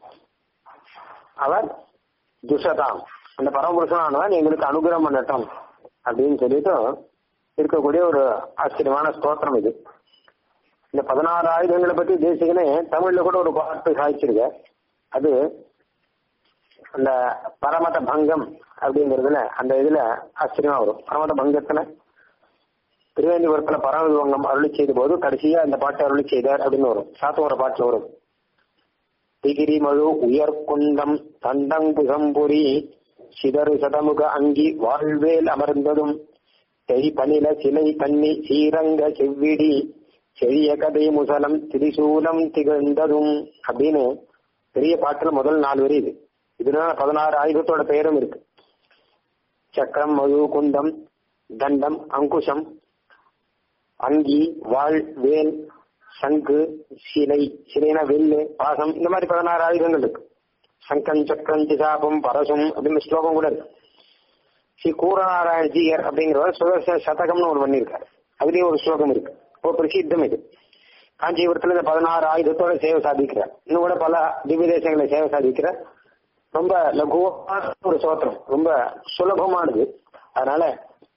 அவர் துஷதாம் அந்த பரமபுருஷனானவன் எங்களுக்கு அனுகிரகம் பண்ணட்டும் அப்படின்னு சொல்லிட்டு இருக்கக்கூடிய ஒரு ஆச்சரியமான ஸ்தோத்திரம் இது இந்த பதினாறு ஆயுதங்களை பத்தி தேசிகனே தமிழ்ல கூட ஒரு பாட்டு சாதிச்சிருக்க அது அந்த பரமத பங்கம் அப்படிங்கறதுல அந்த இதுல ஆச்சரியமா வரும் பரமத பங்கத்துல திருவேந்திபுரத்துல பரமவிவங்கம் அருளி செய்த போது கடைசியா அந்த பாட்டை அருளி செய்தார் அப்படின்னு வரும் சாத்தோர பாட்டுல வரும் திகிரிமழு உயர்குண்டம் தண்டங்குசம்புரி சிதறு சதமுக அங்கி வாழ்வேல் அமர்ந்ததும் செய் பனில சிலை கண்ணி சீரங்க செவ்விடி செழிய கதை முசலம் திரிசூலம் திகழ்ந்ததும் அப்படின்னு பெரிய பாட்டுல முதல் நாலு வரி இது இதுல பதினாறு ஆயுதத்தோட பெயரும் இருக்கு சக்கரம் மழு குண்டம் தண்டம் அங்குஷம் அங்கி வாழ் வேல் சங்கு சிலை சிலைனா வெல்லு பாசம் இந்த மாதிரி பதினாறு ஆயுதங்கள் இருக்கு சங்கம் சக்கரம் திசாபம் பரசும் அப்படின்னு ஸ்லோகம் கூட இருக்கு ஸ்ரீ கூரநாராயண ஜீயர் அப்படிங்கிறவர் சுதர்சன சதகம்னு ஒன்று பண்ணியிருக்காரு அதுலயும் ஒரு ஸ்லோகம் இருக்கு ஒரு பிரசித்தம் இது காஞ்சிபுரத்துல இந்த பதினாறு ஆயுதத்தோட சேவை சாதிக்கிறார் இன்னும் கூட பல திவ்ய தேசங்களை சேவை சாதிக்கிறார் ரொம்ப லகுவான ஒரு சோத்திரம் ரொம்ப சுலபமானது அதனால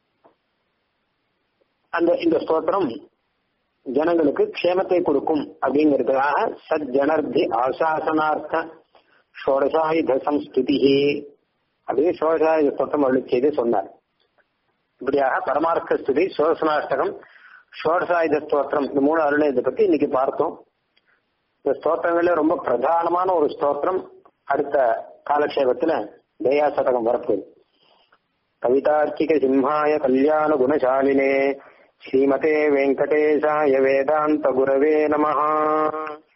அந்த இந்த ஸ்தோத்திரம் ஜனங்களுக்கு க்ஷேமத்தை கொடுக்கும் அப்படிங்கிறதுக்காக சத் ஜனர்தி ஆசாசனார்த்த ஷோடசாயுத சம்ஸ்துதி அப்படின்னு ஷோடசாயுத ஸ்தோத்திரம் அருளி செய்து சொன்னார் இப்படியாக பரமார்த்த ஸ்துதி சோசனாஷ்டகம் ஷோடசாயுத ஸ்தோத்திரம் இந்த மூணு அருளை இதை பத்தி இன்னைக்கு பார்த்தோம் இந்த ஸ்தோத்திரங்கள ரொம்ப பிரதானமான ஒரு ஸ்தோத்திரம் அடுத்த காலக்ஷேபத்துல தயா சதகம் வரப்போகுது கவிதார்க்கிக சிம்ஹாய கல்யாண குணசாலினே ஸ்ரீமதே வெங்கடேசாய வேதாந்த குரவே நமஹா